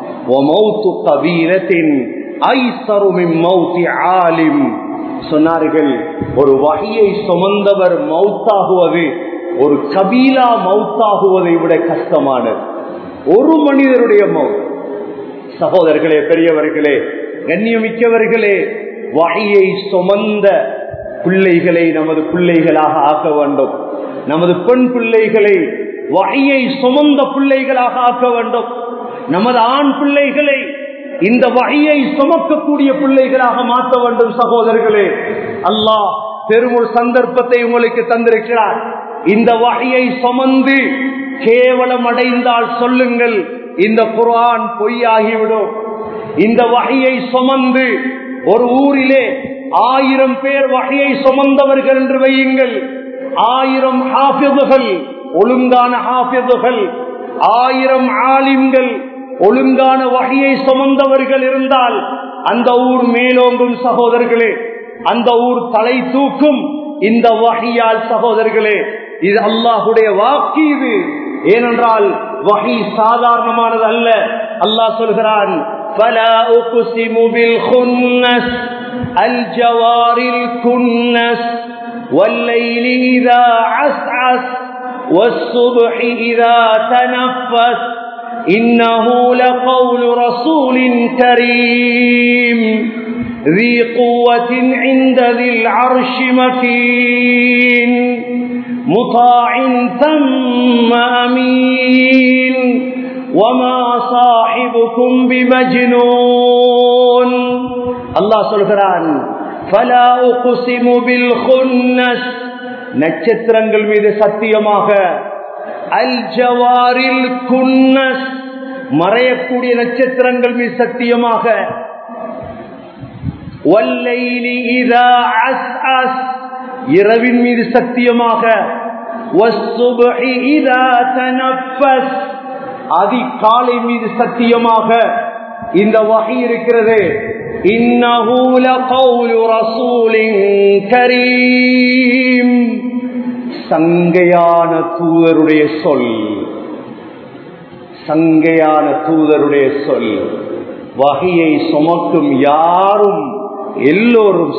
[SPEAKER 1] சொன்னார்கள் ஒரு வகையை சுமந்தவர் மௌத்தாகுவது ஒரு கபீலா மௌத்தாகுவதை விட கஷ்டமானது ஒரு மனிதருடைய மௌத் சகோதரர்களே பெரியவர்களே கண்ணியமிக்கவர்களே வகையை சுமந்த பிள்ளைகளை நமது பிள்ளைகளாக ஆக்க வேண்டும் நமது பெண் பிள்ளைகளை வகையை சுமந்த பிள்ளைகளாக ஆக்க வேண்டும் நமது ஆண் பிள்ளைகளை இந்த வகையை சுமக்கக்கூடிய பிள்ளைகளாக மாற்ற வேண்டும் சகோதரர்களே அல்லாஹ் பெரும் ஒரு சந்தர்ப்பத்தை உங்களுக்கு தந்திருக்கிறார் இந்த வகையை சுமந்து கேவலம் அடைந்தால் சொல்லுங்கள் இந்த குரான் பொய்யாகிவிடும் இந்த வகையை சுமந்து ஒரு ஊரிலே ஆயிரம் பேர் வகையை சுமந்தவர்கள் என்று வையுங்கள் ஆயிரம் ஹாஃபிதுகள் ஒழுங்கான ஹாஃபிதுகள் ஆயிரம் ஆலிம்கள் ஒழுங்கான வகையை சுமந்தவர்கள் இருந்தால் அந்த ஊர் மேலோங்கும் சகோதரர்களே அந்த ஊர் தலை தூக்கும் இந்த வகையால் சகோதரர்களே இது அல்லாஹுடைய வாக்கு இது ஏனென்றால் வகை சாதாரணமானது அல்ல அல்லாஹ் சொல்கிறான் فلا أقسم بالخنس الجوار الكنس والليل إذا عسعس والصبح إذا تنفس إنه لقول رسول كريم ذي قوة عند ذي العرش مكين مطاع ثم أمين وما صاحبكم بمجنون الله சொல்கிறான் فلا اقسم بالخنس நட்சத்திரங்கள் மீது சத்தியமாக அல் ஜவாரில் குன்னஸ் மறையக்கூடிய நட்சத்திரங்கள் மீது சத்தியமாக வல்லைலி இதா அஸ் அஸ் இரவின் மீது சத்தியமாக வஸ்ஸுப்ஹி இதா தனஃபஸ் அதிகாலை மீது சத்தியமாக இந்த வகை இருக்கிறது இன்னஹு லகௌலு ரசூலின் கரீம் சங்கையான தூதருடைய சொல் சங்கையான தூதருடைய சொல் வகையை சுமக்கும் யாரும் எல்லோரும்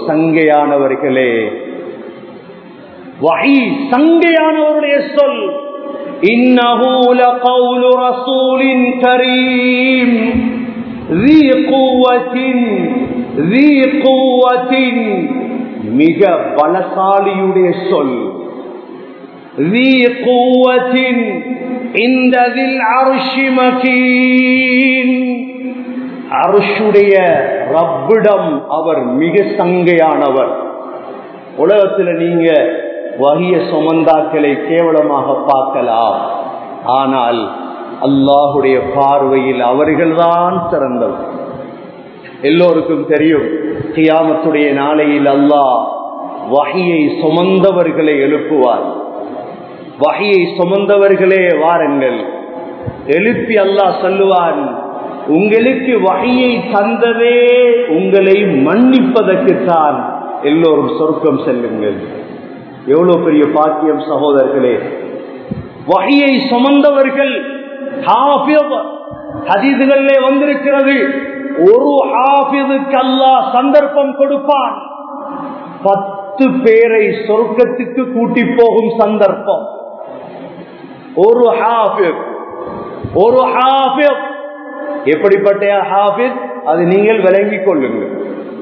[SPEAKER 1] சங்கையானவர்களே வகை சங்கையானவருடைய சொல் إنه لقول رسول كريم ذي قوة ذي قوة மிக பலசாலியுடைய சொல் ذي قوة عند ذي العرش مكين அருஷுடைய ரப்பிடம் அவர் மிக சங்கையானவர் உலகத்தில் நீங்க வகிய சுமந்தாக்களை கேவலமாக பார்க்கலாம் ஆனால் அல்லாஹுடைய பார்வையில் அவர்கள்தான் சிறந்தவர் எல்லோருக்கும் தெரியும் கியாமத்துடைய நாளையில் அல்லாஹ் வகையை சுமந்தவர்களை எழுப்புவார் வகையை சுமந்தவர்களே வாருங்கள் எழுப்பி அல்லாஹ் சொல்லுவான் உங்களுக்கு வகையை தந்ததே உங்களை மன்னிப்பதற்குத்தான் எல்லோரும் சொர்க்கம் செல்லுங்கள் எவ்வளவு பெரிய பாக்கியம் சகோதரர்களே வகையை சுமந்தவர்கள் ஹதீதுகளிலே வந்திருக்கிறது ஒரு ஹாஃபிதுக்கு அல்லாஹ் சந்தர்ப்பம் கொடுப்பான் பத்து பேரை சொர்க்கத்துக்கு கூட்டி போகும் சந்தர்ப்பம் ஒரு ஹாஃபித் ஒரு ஹாஃபித் எப்படிப்பட்ட ஹாஃபித் அது நீங்கள் விளங்கிக் கொள்ளுங்கள்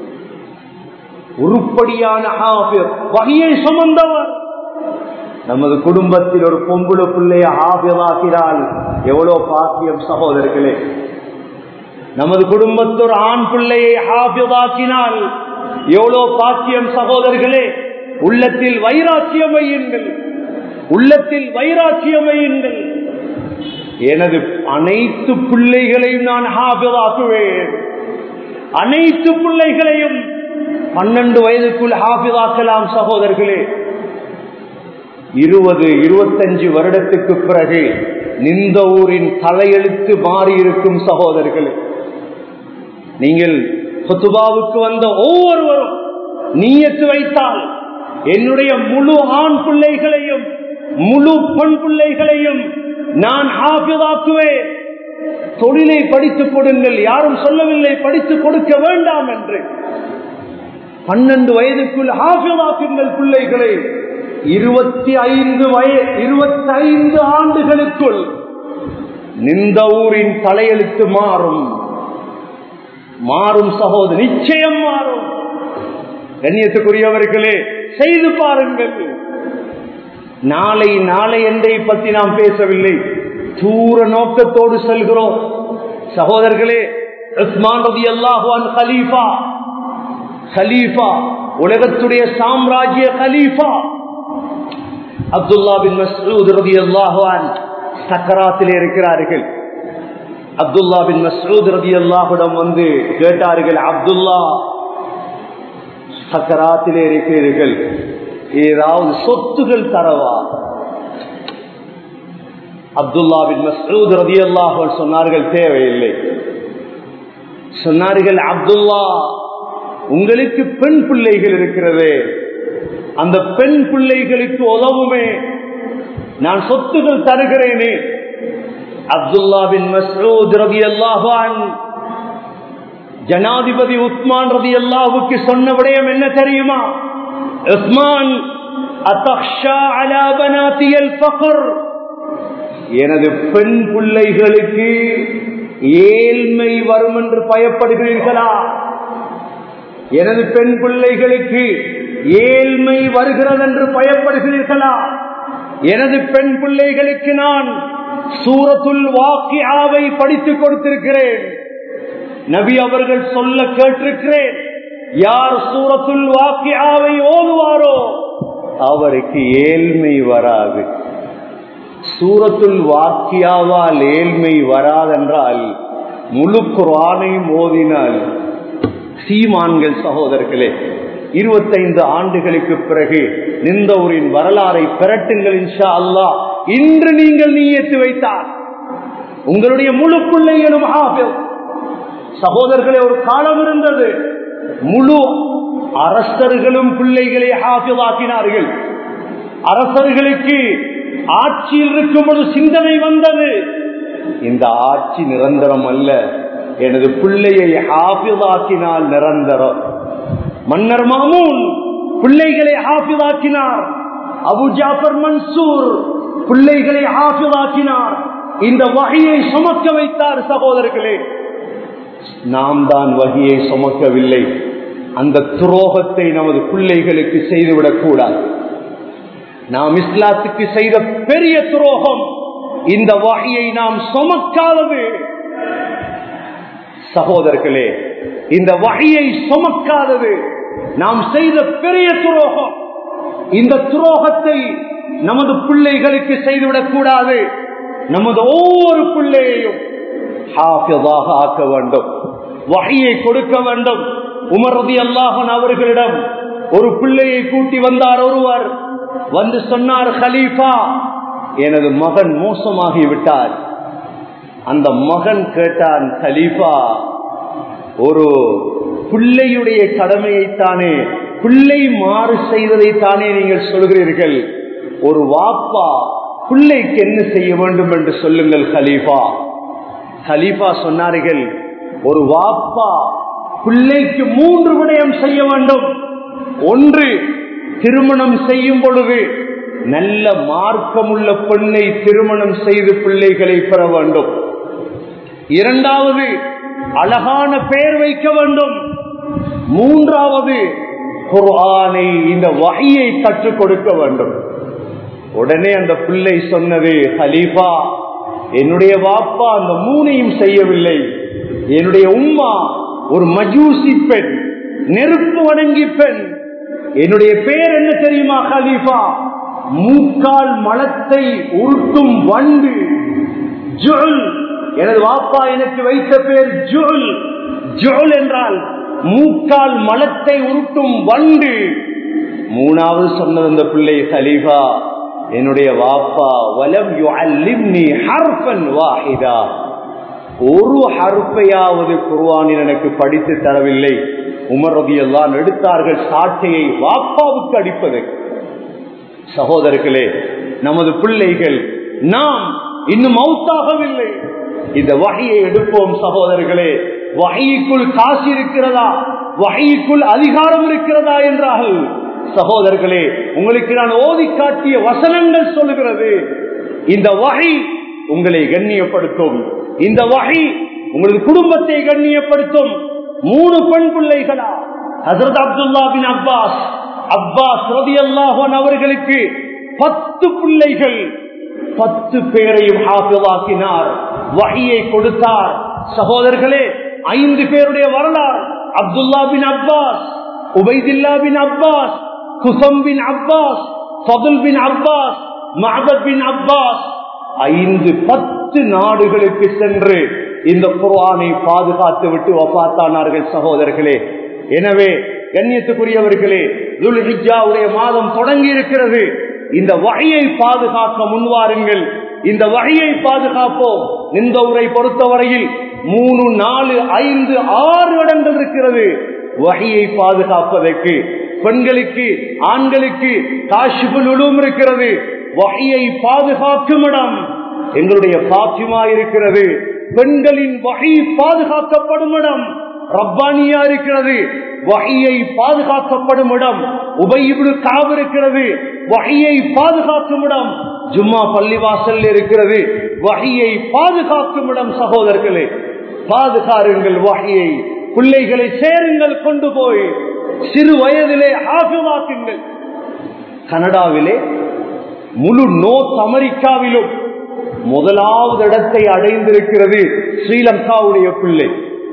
[SPEAKER 1] உருப்படியான ஹாஃபித் வகையை சுமந்தவர் நமது குடும்பத்தில் ஒரு பொம்புல பிள்ளைய ஆபியமாக்கிறால் எவ்வளவு பாக்கியம் சகோதரர்களே நமது குடும்பத்தில் ஒரு ஆண் பிள்ளையை ஆபியமாக்கினால் எவ்வளவு பாக்கியம் சகோதரர்களே உள்ளத்தில் வைராக்கியம் வையுங்கள் உள்ளத்தில் வைராக்கியம் வையுங்கள் எனது அனைத்து பிள்ளைகளையும் நான் ஹாபிதாக்குவேன் அனைத்து பிள்ளைகளையும் பன்னெண்டு வயதுக்குள் ஹாபிதாக்கலாம் சகோதரர்களே இருபது இருபத்தஞ்சு வருடத்துக்கு பிறகு நிந்த ஊரின் தலையெழுத்து மாறி இருக்கும் சகோதரர்களே நீங்கள் சொத்துபாவுக்கு வந்த ஒவ்வொருவரும் நீயத்து வைத்தால் என்னுடைய முழு ஆண் பிள்ளைகளையும் முழு பெண் பிள்ளைகளையும் நான் ஹாஃபிதாக்குவேன் தொழிலை படித்துக் கொடுங்கள் யாரும் சொல்லவில்லை படித்துக் கொடுக்க வேண்டாம் என்று பன்னெண்டு வயதுக்குள் ஹாஃபிதாக்குங்கள் பிள்ளைகளை இருபத்தி ஐந்து வய இருபத்தி ஐந்து ஆண்டுகளுக்குள் நிந்த ஊரின் தலையெழுத்து மாறும் மாறும் சகோதரி நிச்சயம் மாறும் கண்ணியத்துக்குரியவர்களே செய்து பாருங்கள் நாளை நாளை என்றை பற்றி நாம் பேசவில்லை தூர நோக்கத்தோடு செல்கிறோம் சகோதரர்களே உஸ்மான் ரதி அல்லாஹுவான் கலீஃபா கலீஃபா உலகத்துடைய சாம்ராஜ்ய கலீஃபா அப்துல்லா பின் மசூத் ரதி அல்லாஹுவான் சக்கராத்திலே இருக்கிறார்கள் அப்துல்லா பின் மசூத் ரதி அல்லாஹுடம் வந்து கேட்டார்கள் அப்துல்லா சக்கராத்திலே இருக்கிறீர்கள் ஏதாவது சொத்துகள் தரவா அப்துல்லா பின் மசூத் ரதி அல்லாஹ் சொன்னார்கள் தேவையில்லை சொன்னார்கள் அப்துல்லா உங்களுக்கு பெண் பிள்ளைகள் இருக்கிறது அந்த பெண் பிள்ளைகளுக்கு உதவுமே நான் சொத்துகள் தருகிறேனே அப்துல்லா பின் மசூத் ரதி அல்லாஹான் ஜனாதிபதி உஸ்மான் ரதி அல்லாவுக்கு சொன்ன விடயம் என்ன தெரியுமா உஸ்மான் எனது பெண் பிள்ளைகளுக்கு ஏழ்மை வரும் என்று பயப்படுகிறீர்களா எனது பெண் பிள்ளைகளுக்கு ஏழ்மை வருகிறது என்று பயப்படுகிறீர்களா எனது பெண் பிள்ளைகளுக்கு நான் சூரத்துல் வாக்கியாவை படித்துக் கொடுத்திருக்கிறேன் நபி அவர்கள் சொல்ல கேட்டிருக்கிறேன் யார் சூரத்துல் வாக்கியாவை ஓதுவாரோ அவருக்கு ஏழ்மை வராது சூரத்துல் வாக்கியாவால் ஏழ்மை வராதென்றால் முழு குரானையும் ஓதினால் சீமான்கள் சகோதரர்களே இருபத்தைந்து ஆண்டுகளுக்கு பிறகு நிந்தவரின் வரலாறை பெறட்டுங்கள் இன்ஷா அல்லா இன்று நீங்கள் நீயத்து வைத்தார் உங்களுடைய முழு பிள்ளைகளும் சகோதரர்களே ஒரு காலம் இருந்தது முழு அரசர்களும் பிள்ளைகளை ஹாஃபிதாக்கினார்கள் அரசர்களுக்கு ஆட்சியில் இருக்கும் ஒரு சிந்தனை வந்தது இந்த ஆட்சி நிரந்தரம் அல்ல எனது பிள்ளையை ஹாஃபிதாக்கினால் நிரந்தரம் மன்னர் மாமூன் பிள்ளைகளை ஹாஃபிதாக்கினார் அபு ஜாஃபர் மன்சூர் பிள்ளைகளை ஆசுவாக்கினார் இந்த வகையை சுமக்க வைத்தார் சகோதரர்களே நாம் தான் வகையை சுமக்கவில்லை அந்த துரோகத்தை நமது பிள்ளைகளுக்கு செய்துவிடக் கூடாது நாம் இஸ்லாத்துக்கு செய்த பெரிய துரோகம் இந்த வகையை நாம் சுமக்காதது சகோதரர்களே இந்த வகையை சுமக்காதது நாம் செய்த பெரிய துரோகம் இந்த துரோகத்தை நமது பிள்ளைகளுக்கு செய்துவிடக் கூடாது நமது ஒவ்வொரு பிள்ளையையும் ஹாஃபிதாக ஆக்க வேண்டும் வகையை கொடுக்க வேண்டும் உமரதி அல்லாஹன் அவர்களிடம் ஒரு பிள்ளையை கூட்டி வந்தார் ஒருவர் வந்து சொன்னார் ஹலீஃபா எனது மகன் மோசமாகி விட்டார் அந்த மகன் கேட்டான் கலீஃபா ஒரு பிள்ளையுடைய கடமையைத்தானே பிள்ளை மாறு செய்வதைத்தானே நீங்கள் சொல்கிறீர்கள் ஒரு வாப்பா பிள்ளைக்கு என்ன செய்ய வேண்டும் என்று சொல்லுங்கள் கலீஃபா கலீஃபா சொன்னார்கள் ஒரு வாப்பா பிள்ளைக்கு மூன்று விடயம் செய்ய வேண்டும் ஒன்று திருமணம் செய்யும் பொழுது நல்ல மார்க்கமுள்ள பெண்ணை திருமணம் செய்து பிள்ளைகளை பெற வேண்டும் இரண்டாவது அழகான பெயர் வைக்க வேண்டும் மூன்றாவது குர்ஆனை இந்த வகையை கற்றுக் கொடுக்க வேண்டும் உடனே அந்த பிள்ளை சொன்னது ஹலீஃபா என்னுடைய வாப்பா அந்த மூனையும் செய்யவில்லை என்னுடைய உம்மா ஒரு மஜூசி பெண் நெருப்பு வணங்கி பெண் என்னுடைய பெயர் என்ன தெரியுமா ஹலீஃபா மூக்கால் மலத்தை உருட்டும் வண்டு ஜுல் எனது வாப்பா எனக்கு வைத்த பெயர் ஜுல் ஜுல் என்றால் மூக்கால் மலத்தை உருட்டும் வண்டு மூணாவது சொன்னது அந்த பிள்ளை ஹலீஃபா என்னுடைய வாப்பா வலம் யுஅல்லிம்னி ஹர்ஃபன் வாஹிதா ஒரு ஹர்ஃபையாவது குர்ஆனில் எனக்கு படித்து தரவில்லை உமர் ரபியெல்லாம் எடுத்தார்கள் சாட்டையை வாப்பாவுக்கு அடிப்பது சகோதரர்களே நமது பிள்ளைகள் நாம் இன்னும் மௌத்தாகவில்லை இந்த வகையை எடுப்போம் சகோதரர்களே வகைக்குள் காசு இருக்கிறதா வகைக்குள் அதிகாரம் இருக்கிறதா என்றால் சகோதரர்களே உங்களுக்கு நான் ஓதி காட்டிய வசனங்கள் சொல்லுகிறது இந்த வகை உங்களை கண்ணியப்படுத்தும் இந்த வகை உங்களது குடும்பத்தை கண்ணியப்படுத்தும் மூணு பெண் பிள்ளைகளா ஹசரத் அப்துல்லா பின் அப்பாஸ் அப்பாஸ் ரதி அல்லாஹன் அவர்களுக்கு பத்து பிள்ளைகள் பத்து பேரையும் ஹாஃபிவாக்கினார் வகையை கொடுத்தார் சகோதரர்களே ஐந்து பேருடைய வரலாறு Abdullah bin Abbas Ubaidullah bin Abbas Qutham bin Abbas Fadl bin Abbas Mabad bin Abbas ஐந்து பத்து நாடுகளுக்கு சென்று இந்த குர்ஆனை பாதுகாத்து விட்டு வபாத்தானார்கள் சகோதரர்களே எனவே கண்ணியத்துக்குரியவர்களே துல்ஹிஜாவுடைய மாதம் தொடங்கி இருக்கிறது இந்த வகையை பாதுகாக்க முன்வாருங்கள் இந்த வகையை பாதுகாப்போம் இந்த உரை பொறுத்தவரையில் மூணு நாலு ஐந்து ஆறு இடங்கள் இருக்கிறது வகையை பாதுகாப்பதற்கு பெண்களுக்கு ஆண்களுக்கு காஷிபுல் உளும் இருக்கிறது வகையை பாதுகாக்கும் இடம் எங்களுடைய பாத்திமா இருக்கிறது பெண்களின் வகை பாதுகாக்கப்படும் இடம் ரப்பானியா இருக்கிறது வகையை பாதுகாக்கப்படும் இடம் உபயிபுடு காவு இருக்கிறது வகையை பாதுகாக்கும் இடம் ஜும்மா பள்ளிவாசல் இருக்கிறது வகையை பாதுகாக்கும் இடம் சகோதரர்களே பாதுகாருங்கள் வகையை பிள்ளைகளை சேருங்கள் கொண்டு போய் சிறு வயதிலே ஆகவாக்குங்கள் கனடாவிலே முழு நோர்த் அமெரிக்காவிலும் முதலாவது இடத்தை அடைந்திருக்கிறது ஸ்ரீலங்காவுடைய பிள்ளை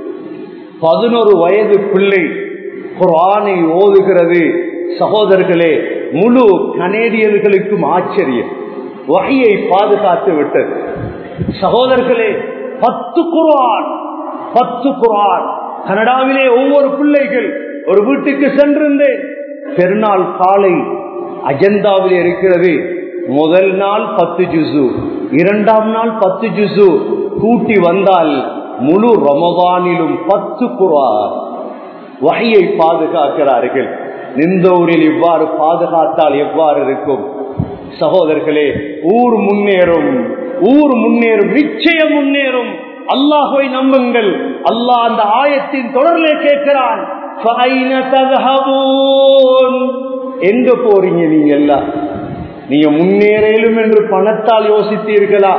[SPEAKER 1] பதினொரு வயது பிள்ளை குரானை ஓதுகிறது சகோதரர்களே முழு கனேடியர்களுக்கும் ஆச்சரியம் வகையை பாதுகாத்து விட்டது சகோதரர்களே பத்து குரான் பத்து குரான் கனடாவிலே ஒவ்வொரு பிள்ளைகள் ஒரு வீட்டுக்கு சென்றிருந்தேன் பெருநாள் காலை அஜெண்டாவில் இருக்கிறது முதல் நாள் பத்து ஜுசு இரண்டாம் நாள் பத்து ஜுசு கூட்டி வந்தால் முழு ரமதானிலும் பத்து குரான் வகையை பாதுகாக்கிறார்கள் நிந்தூரில் இவ்வாறு பாதுகாத்தால் எவ்வாறு இருக்கும் சகோதரர்களே ஊர் முன்னேறும் ஊர் முன்னேறும் நிச்சயம் முன்னேறும் அல்லாஹை நம்புங்கள் அல்லாஹ் அந்த ஆயத்தின் தொடர்லே கேட்கிறான் எங்க போறீங்க நீங்க எல்லாம் நீங்க முன்னேறலும் என்று பணத்தால் யோசித்தீர்களா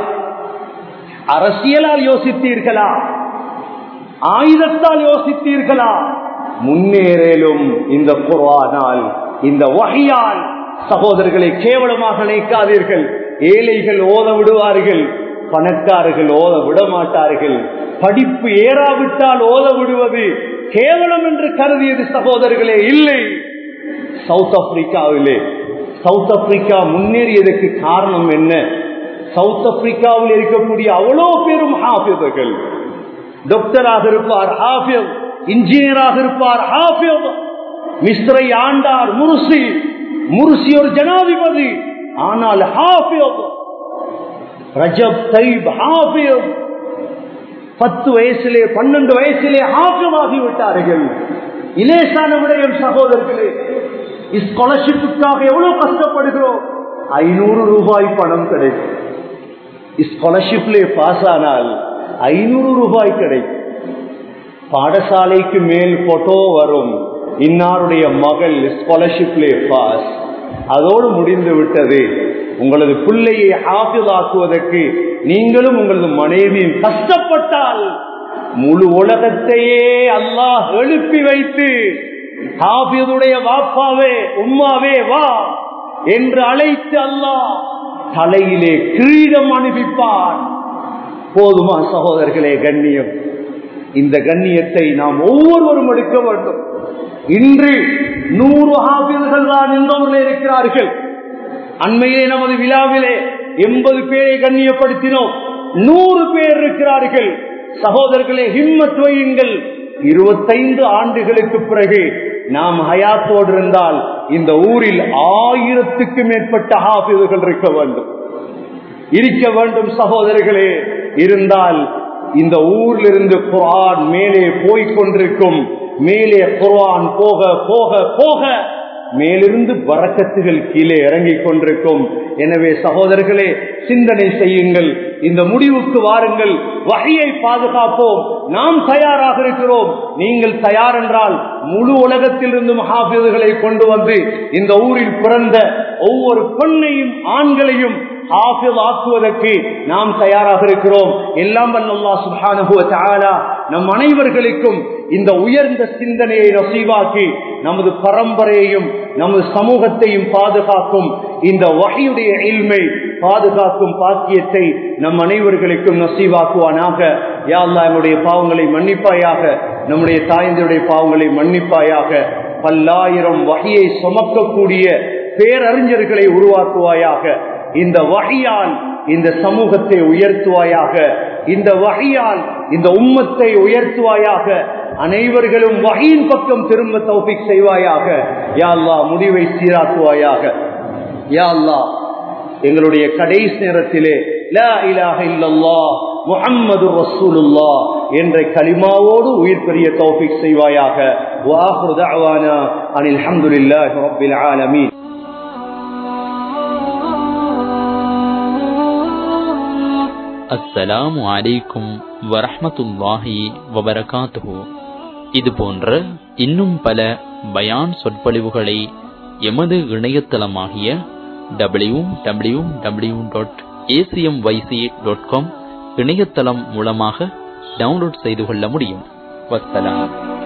[SPEAKER 1] அரசியலால் யோசித்தீர்களா ஆயுதத்தால் யோசித்தீர்களா முன்னேறலும் இந்த குர்ஆனால் இந்த வகையால் சகோதரர்களை கேவலமாக நினைக்காதீர்கள் ஏழைகள் ஓத விடுவார்கள் பணக்காரர்கள் ஓத விட மாட்டார்கள் படிப்பு ஏறாவிட்டால் ஓத விடுவது கேவலம் என்று கருதியது சகோதரர்களே இல்லை சவுத் ஆப்பிரிக்காவிலே சவுத் ஆப்பிரிக்கா முன்னேறியதற்கு காரணம் என்ன சவுத் ஆப்பிரிக்காவில் இருக்கக்கூடிய அவ்வளோ பெரும் ஹாஃபிதர்கள் டாக்டராக இருப்பார் ஹாஃபியம் இன்ஜினியராக இருப்பார் ஹாஃபியம் மிஸ்ரை ஆண்டார் முருசி முருசி ஒரு ஜனாதிபதி ஆனால் ஹாஃபியம் ரஜப் தைப் ஹாஃபியம் பத்து வயசிலே பன்னெண்டு வயசிலே ஆக்கமாகி விட்டார்கள் இலேசான விடயம் சகோதரர்களே ஸ்காலர்ஷிப்புக்காக எவ்வளவு கஷ்டப்படுகிறோம் ஐநூறு ரூபாய் பணம் கிடைக்கும் ஸ்காலர்ஷிப்ல பாஸ் ஆனால் ஐநூறு ரூபாய் கிடைக்கும் பாடசாலைக்கு மேல் போட்டோ வரும் இன்னாருடைய மகள் ஸ்காலர்ஷிப்ல பாஸ் அதோடு முடிந்து விட்டது உங்களது பிள்ளையை ஆக்குவதற்கு நீங்களும் உங்களது மனைவியும் கஷ்டப்பட்டால் முழு உலகத்தையே அல்லாஹ் எழுப்பி வைத்து ஹாஃபிதுடைய வாப்பாவே உம்மாவே வா என்று அழைத்து அல்லாஹ் தலையிலே கிரீடம் அனுப்பிப்பார் போதுமா சகோதரர்களே கண்ணியம் இந்த கண்ணியத்தை நாம் ஒவ்வொருவரும் எடுக்க வேண்டும் இன்று நூறு ஹாபில்கள் தான் இந்த ஊரில் இருக்கிறார்கள் அண்மையிலே நமது விழாவிலே எண்பது பேரை கண்ணியப்படுத்தினோம் நூறு பேர் இருக்கிறார்கள் சகோதரர்களே ஹிம்மத் வையுங்கள் இருபத்தைந்து ஆண்டுகளுக்கு பிறகு நாம் ஹயாத்தோடு இருந்தால் இந்த ஊரில் ஆயிரத்துக்கு மேற்பட்ட ஹாபிதுகள் இருக்க வேண்டும் இருக்க வேண்டும் சகோதரர்களே இருந்தால் இந்த ஊரிலிருந்து குரான் மேலே போய்கொண்டிருக்கும் மேலே குரான் போக போக போக மேலிருந்து வரக்கத்துகள் கீழே இறங்கிக் கொண்டிருக்கும் எனவே சகோதரர்களே சிந்தனை செய்யுங்கள் இந்த முடிவுக்கு வாருங்கள் வகையை பாதுகாப்போம் நாம் தயாராக இருக்கிறோம் நீங்கள் தயார் என்றால் முழு உலகத்தில் இருந்து மகாபிதுகளை கொண்டு வந்து இந்த ஊரில் பிறந்த ஒவ்வொரு பெண்ணையும் ஆண்களையும் ஹாஃபில் ஆக்குவதற்கு நாம் தயாராக இருக்கிறோம் எல்லாம் வல்லல்லா சுபானுகுவ தாலா நம் அனைவர்களுக்கும் இந்த உயர்ந்த சிந்தனையை நசீவாக்கி நமது பரம்பரையையும் நமது சமூகத்தையும் பாதுகாக்கும் இந்த வகையுடைய இல்மை பாதுகாக்கும் பாக்கியத்தை நம் அனைவர்களுக்கும் நசீவாக்குவானாக யா அல்லா நம்முடைய பாவங்களை மன்னிப்பாயாக நம்முடைய தாய்ந்தருடைய பாவங்களை மன்னிப்பாயாக பல்லாயிரம் வகையை சுமக்கக்கூடிய பேரறிஞர்களை உருவாக்குவாயாக இந்த வகையால் இந்த சமூகத்தை உயர்த்துவாயாக இந்த வகையால் இந்த உம்மத்தை உயர்த்துவாயாக அனைவர்களும் வகையின் பக்கம் திரும்ப தௌபிக் செய்வாயாக யா அல்லா முடிவை சீராக்குவாயாக யா அல்லா எங்களுடைய கடைசி நேரத்திலே லா இலாஹ இல்லல்லா முஹம்மது ரசூலுல்லா என்ற கலிமாவோடு உயிர் பெரிய தௌபிக் செய்வாயாக வாஹு தஅவானா அனில் ஹம்துலில்லாஹி ரப்பில் ஆலமீன்
[SPEAKER 2] அஸ்ஸலாமு அலைக்கும் வரஹ்மத்துல்லாஹி வபரகாத்துஹு இது போன்ற இன்னும் பல பயான் சொற்பொழிவுகளை எமது இணையதளமாகிய W W W dot ACM YC dot com இணையதளம் மூலமாக டவுன்லோட் செய்து கொள்ள முடியும் வஸ்ஸலாம்